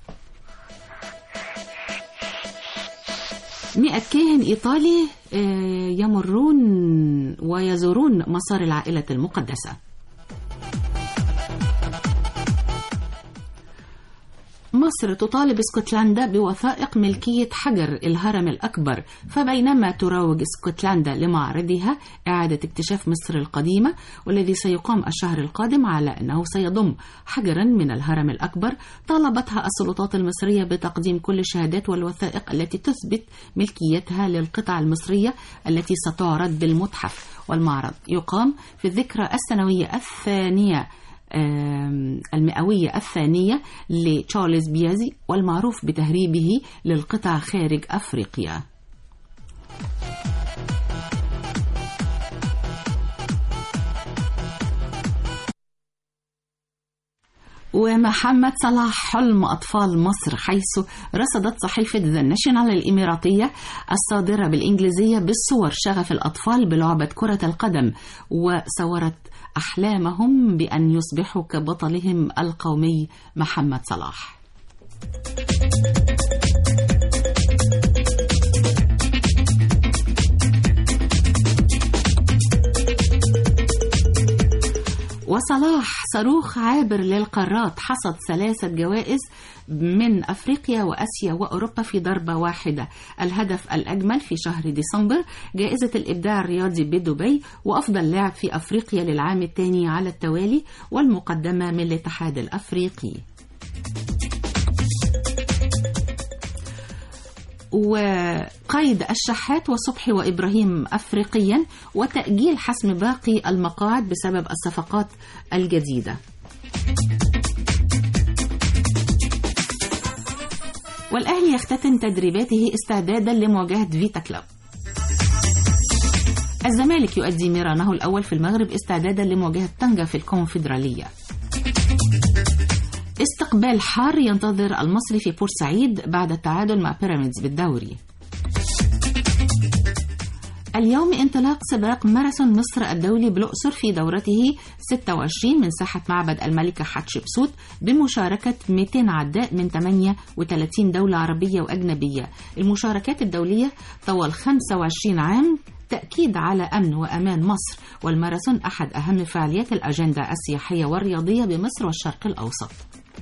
100 كاهن إيطالي آه، يمرون ويزورون مسار العائلة المقدسة مصر تطالب اسكتلندا بوثائق ملكية حجر الهرم الأكبر فبينما تروج اسكتلندا لمعرضها إعادة اكتشاف مصر القديمة والذي سيقام الشهر القادم على أنه سيضم حجرا من الهرم الأكبر طالبتها السلطات المصرية بتقديم كل الشهادات والوثائق التي تثبت ملكيتها للقطع المصرية التي ستعرض بالمتحف والمعرض يقام في الذكرى السنوية الثانية آم، المئوية الثانية لتشارلز بيازي والمعروف بتهريبه للقطع خارج أفريقيا ومحمد صلاح حلم أطفال مصر حيث رصدت صحيفة ذا ناشونال الإماراتية الصادرة بالإنجليزية بالصور شغف الأطفال بلعبة كرة القدم وصورت أحلامهم بأن يصبحوا كبطلهم القومي محمد صلاح وصلاح صاروخ عابر للقارات حصد ثلاثة جوائز من أفريقيا وأسيا وأوروبا في ضربة واحدة الهدف الأجمل في شهر ديسمبر جائزة الإبداع الرياضي بدبي وأفضل لاعب في أفريقيا للعام الثاني على التوالي والمقدمة من الاتحاد الأفريقي وقيد الشحات وصبحي وإبراهيم أفريقيا وتأجيل حسم باقي المقاعد بسبب الصفقات الجديدة والأهلي يختتم تدريباته استعدادا لمواجهة فيتا كلوب الزمالك يؤدي ميرانه الأول في المغرب استعدادا لمواجهة طنجة في الكونفدرالية استقبال حار ينتظر المصري في بورسعيد بعد التعادل مع بيراميدز بالدوري اليوم انطلاق سباق ماراثون مصر الدولي بالأقصر في دورته 26 من ساحة معبد الملكة حتشبسوت بمشاركة 200 عداء من 38 دولة عربية وأجنبية المشاركات الدولية طوال 25 عام تأكيد على أمن وأمان مصر والماراثون أحد أهم فعاليات الأجندة السياحية والرياضية بمصر والشرق الأوسط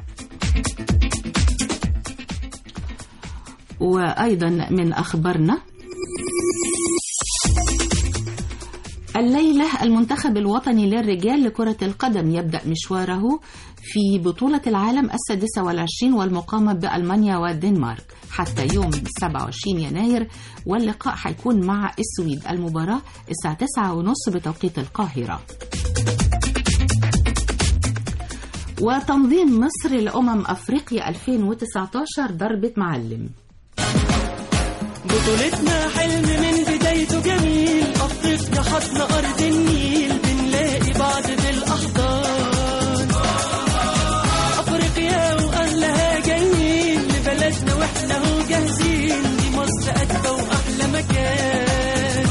وأيضا من أخبارنا الليلة المنتخب الوطني للرجال لكرة القدم يبدأ مشواره في بطولة العالم السادسة والعشرين والمقامة بألمانيا والدنمارك حتى يوم 27 يناير واللقاء حيكون مع السويد المباراة الساعة 9:30 بتوقيت القاهرة وتنظيم مصر لأمم أفريقيا 2019 ضربة معلم بطولتنا حلم من بدايته جميل أفريقيا حضن أرض النيل بنلاقي بعض في الأحضان أفريقيا وأهلها جايين لبلدنا وإحنا هو جاهزين دي مصر أجمل وأحلى مكان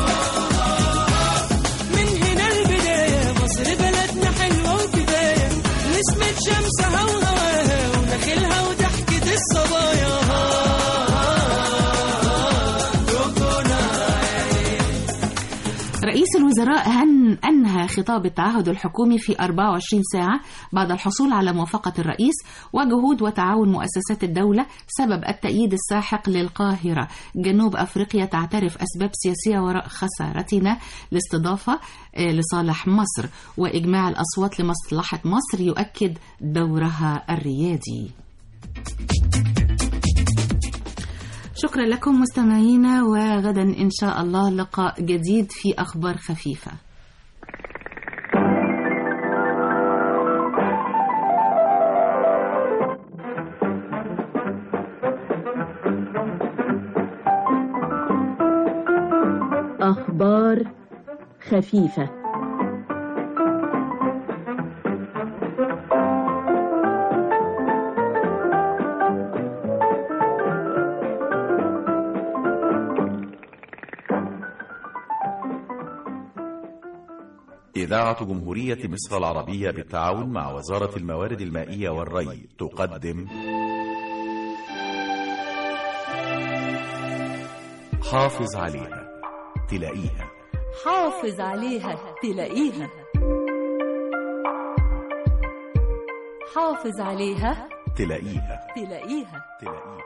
من هنا البداية مصر بلدنا حلوة وكفاية نسمة شمسها وهواها ونخيلها وضحكة الصبايا رئيس الوزراء هن أنهى خطاب التعهد الحكومي في 24 ساعة بعد الحصول على موافقة الرئيس وجهود وتعاون مؤسسات الدولة سبب التأييد الساحق للقاهرة جنوب أفريقيا تعترف أسباب سياسية وراء خسارتنا الاستضافة آه، لصالح مصر وإجماع الأصوات لمصلحة مصر يؤكد دورها الريادي شكرا لكم مستمعينا وغدا إن شاء الله لقاء جديد في أخبار خفيفة أخبار خفيفة إذاعة جمهورية مصر العربية بالتعاون مع وزارة الموارد المائية والري تقدم حافظ عليها تلاقيها حافظ عليها تلاقيها حافظ عليها تلاقيها تلاقيها تلاقيها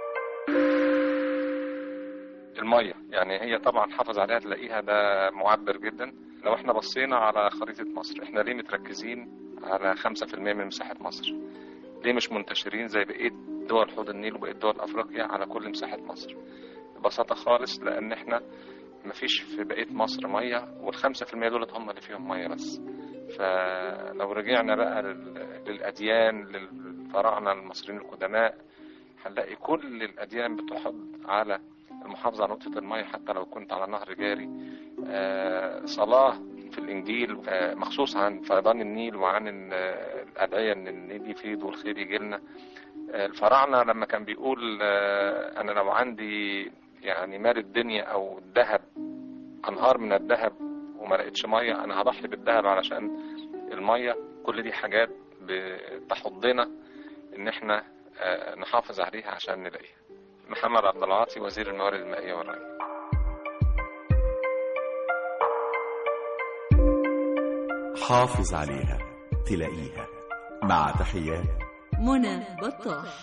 المية يعني هي طبعا حافظ عليها تلاقيها ده معبر جدا لو احنا بصينا على خريطة مصر احنا ليه متركزين على 5% من مساحة مصر ليه مش منتشرين زي بقية دول حوض النيل وبقية دول أفريقيا على كل مساحة مصر ببساطة خالص لأن احنا مفيش في بقية مصر مية والخمسة في المية دولت هم اللي فيهم مية بس فلو رجعنا بقى لل- للأديان للفراعنة المصريين القدماء هنلاقي كل الأديان بتحض على المحافظة على نقطة المية حتى لو كنت على نهر جاري آه، صلاة في الإنجيل آه، مخصوص عن فيضان النيل وعن ال- الأدعية إن النيل يفيض والخير يجي لنا آه، الفراعنة لما كان بيقول آه، أنا لو عندي يعني مال الدنيا أو الذهب أنهار من الذهب وما لقيتش مية أنا هضحي بالذهب علشان المية كل دي حاجات بتحضنا إن إحنا آه، نحافظ عليها عشان نلاقيها محمد عبد العاطي وزير الموارد المائية والري حافظ عليها تلاقيها مع تحيات منى بطاح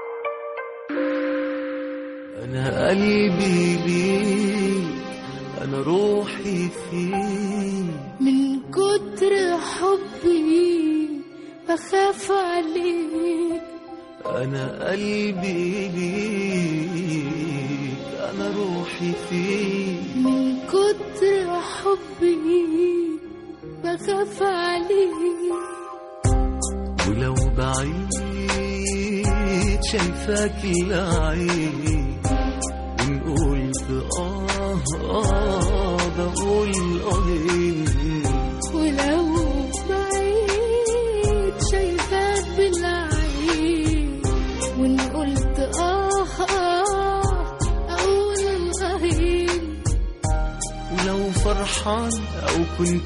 أنا قلبي ليك أنا روحي فيك من كتر حبي بخاف عليك أنا قلبي ليك أنا روحي فيك من كتر حبي بخاف عليك ولو بعيد شايفاك العين وإن قلت آه آه بقول آه ولو بعيد شايفاك بالعين وان قلت اه اه اقول الغهين ولو فرحان أو كنت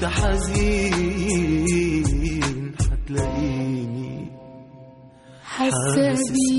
حزين هتلاقيني حاسه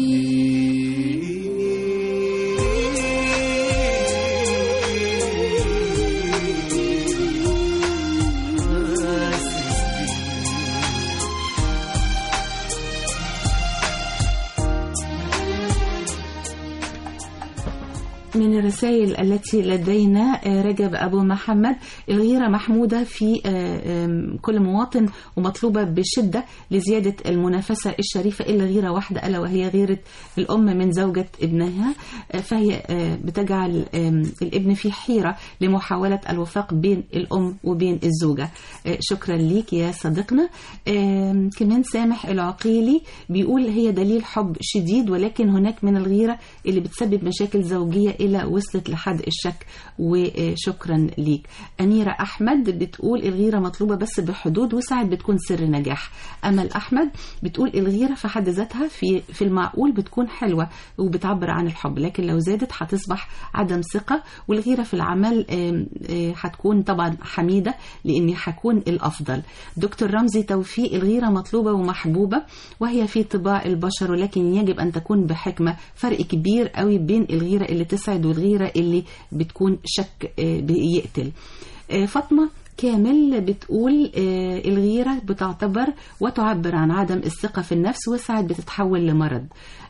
من الرسائل التي لدينا آه، رجب أبو محمد الغيرة محمودة في آه، آم، كل مواطن ومطلوبة بشدة لزيادة المنافسة الشريفة إلا غيرة واحدة ألا وهي غيرة الأم من زوجة ابنها آه، فهي آه، بتجعل آم، الابن في حيرة لمحاولة الوفاق بين الأم وبين الزوجة آه، شكرا ليك يا صديقنا آم، كمان سامح العقيلي بيقول هي دليل حب شديد ولكن هناك من الغيرة اللي بتسبب مشاكل زوجية إلى وصلت لحد الشك وشكرا ليك أميرة أحمد بتقول الغيرة مطلوبة بس بحدود وساعات بتكون سر نجاح أمل أحمد بتقول الغيرة في حد ذاتها في في المعقول بتكون حلوة وبتعبر عن الحب لكن لو زادت هتصبح عدم ثقة والغيرة في العمل آم، آه، هتكون طبعا حميدة لأن هكون الأفضل دكتور رمزي توفيق الغيرة مطلوبة ومحبوبة وهي في طباع البشر ولكن يجب أن تكون بحكمة فرق كبير قوي بين الغيرة اللي تسعد والغيرة اللي بتكون شك آه، بيقتل آه، فاطمة كامل بتقول آه، الغيرة بتعتبر وتعبر عن عدم الثقة في النفس وساعات بتتحول لمرض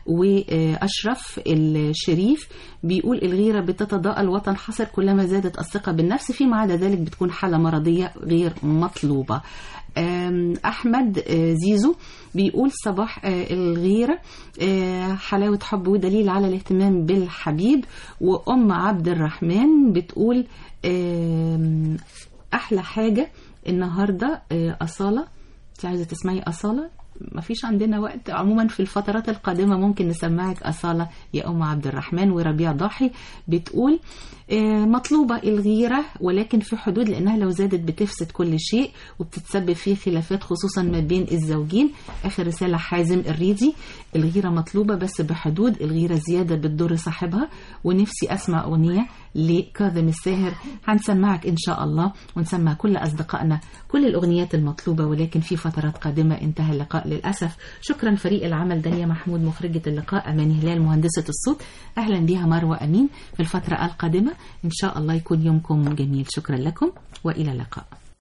وأشرف الشريف بيقول الغيرة بتتضاءل وتنحصر كلما زادت الثقة بالنفس فيما عدا ذلك بتكون حالة مرضية غير مطلوبة آم، أحمد آه، زيزو بيقول صباح آه، الغيرة آه، حلاوة حب ودليل على الاهتمام بالحبيب وأم عبد الرحمن بتقول آم، أحلى حاجة النهاردة آه، أصالة انت عايزة تسمعي أصالة مفيش عندنا وقت عموما في الفترات القادمة ممكن نسمعك أصالة يا أم عبد الرحمن وربيع ضاحي بتقول آه، مطلوبة الغيرة ولكن في حدود لأنها لو زادت بتفسد كل شيء وبتتسبب في خلافات خصوصا ما بين الزوجين آخر رسالة حازم الريدي الغيرة مطلوبة بس بحدود الغيرة زيادة بتضر صاحبها ونفسي أسمع أغنية لكاظم الساهر هنسمعك إن شاء الله ونسمع كل أصدقائنا كل الأغنيات المطلوبة ولكن في فترات قادمة انتهى اللقاء للأسف شكرا فريق العمل دنيا محمود مخرجة اللقاء أماني هلال مهندسة الصوت أهلا بها مروة أمين في الفترة القادمة إن شاء الله يكون يومكم جميل شكرا لكم وإلى اللقاء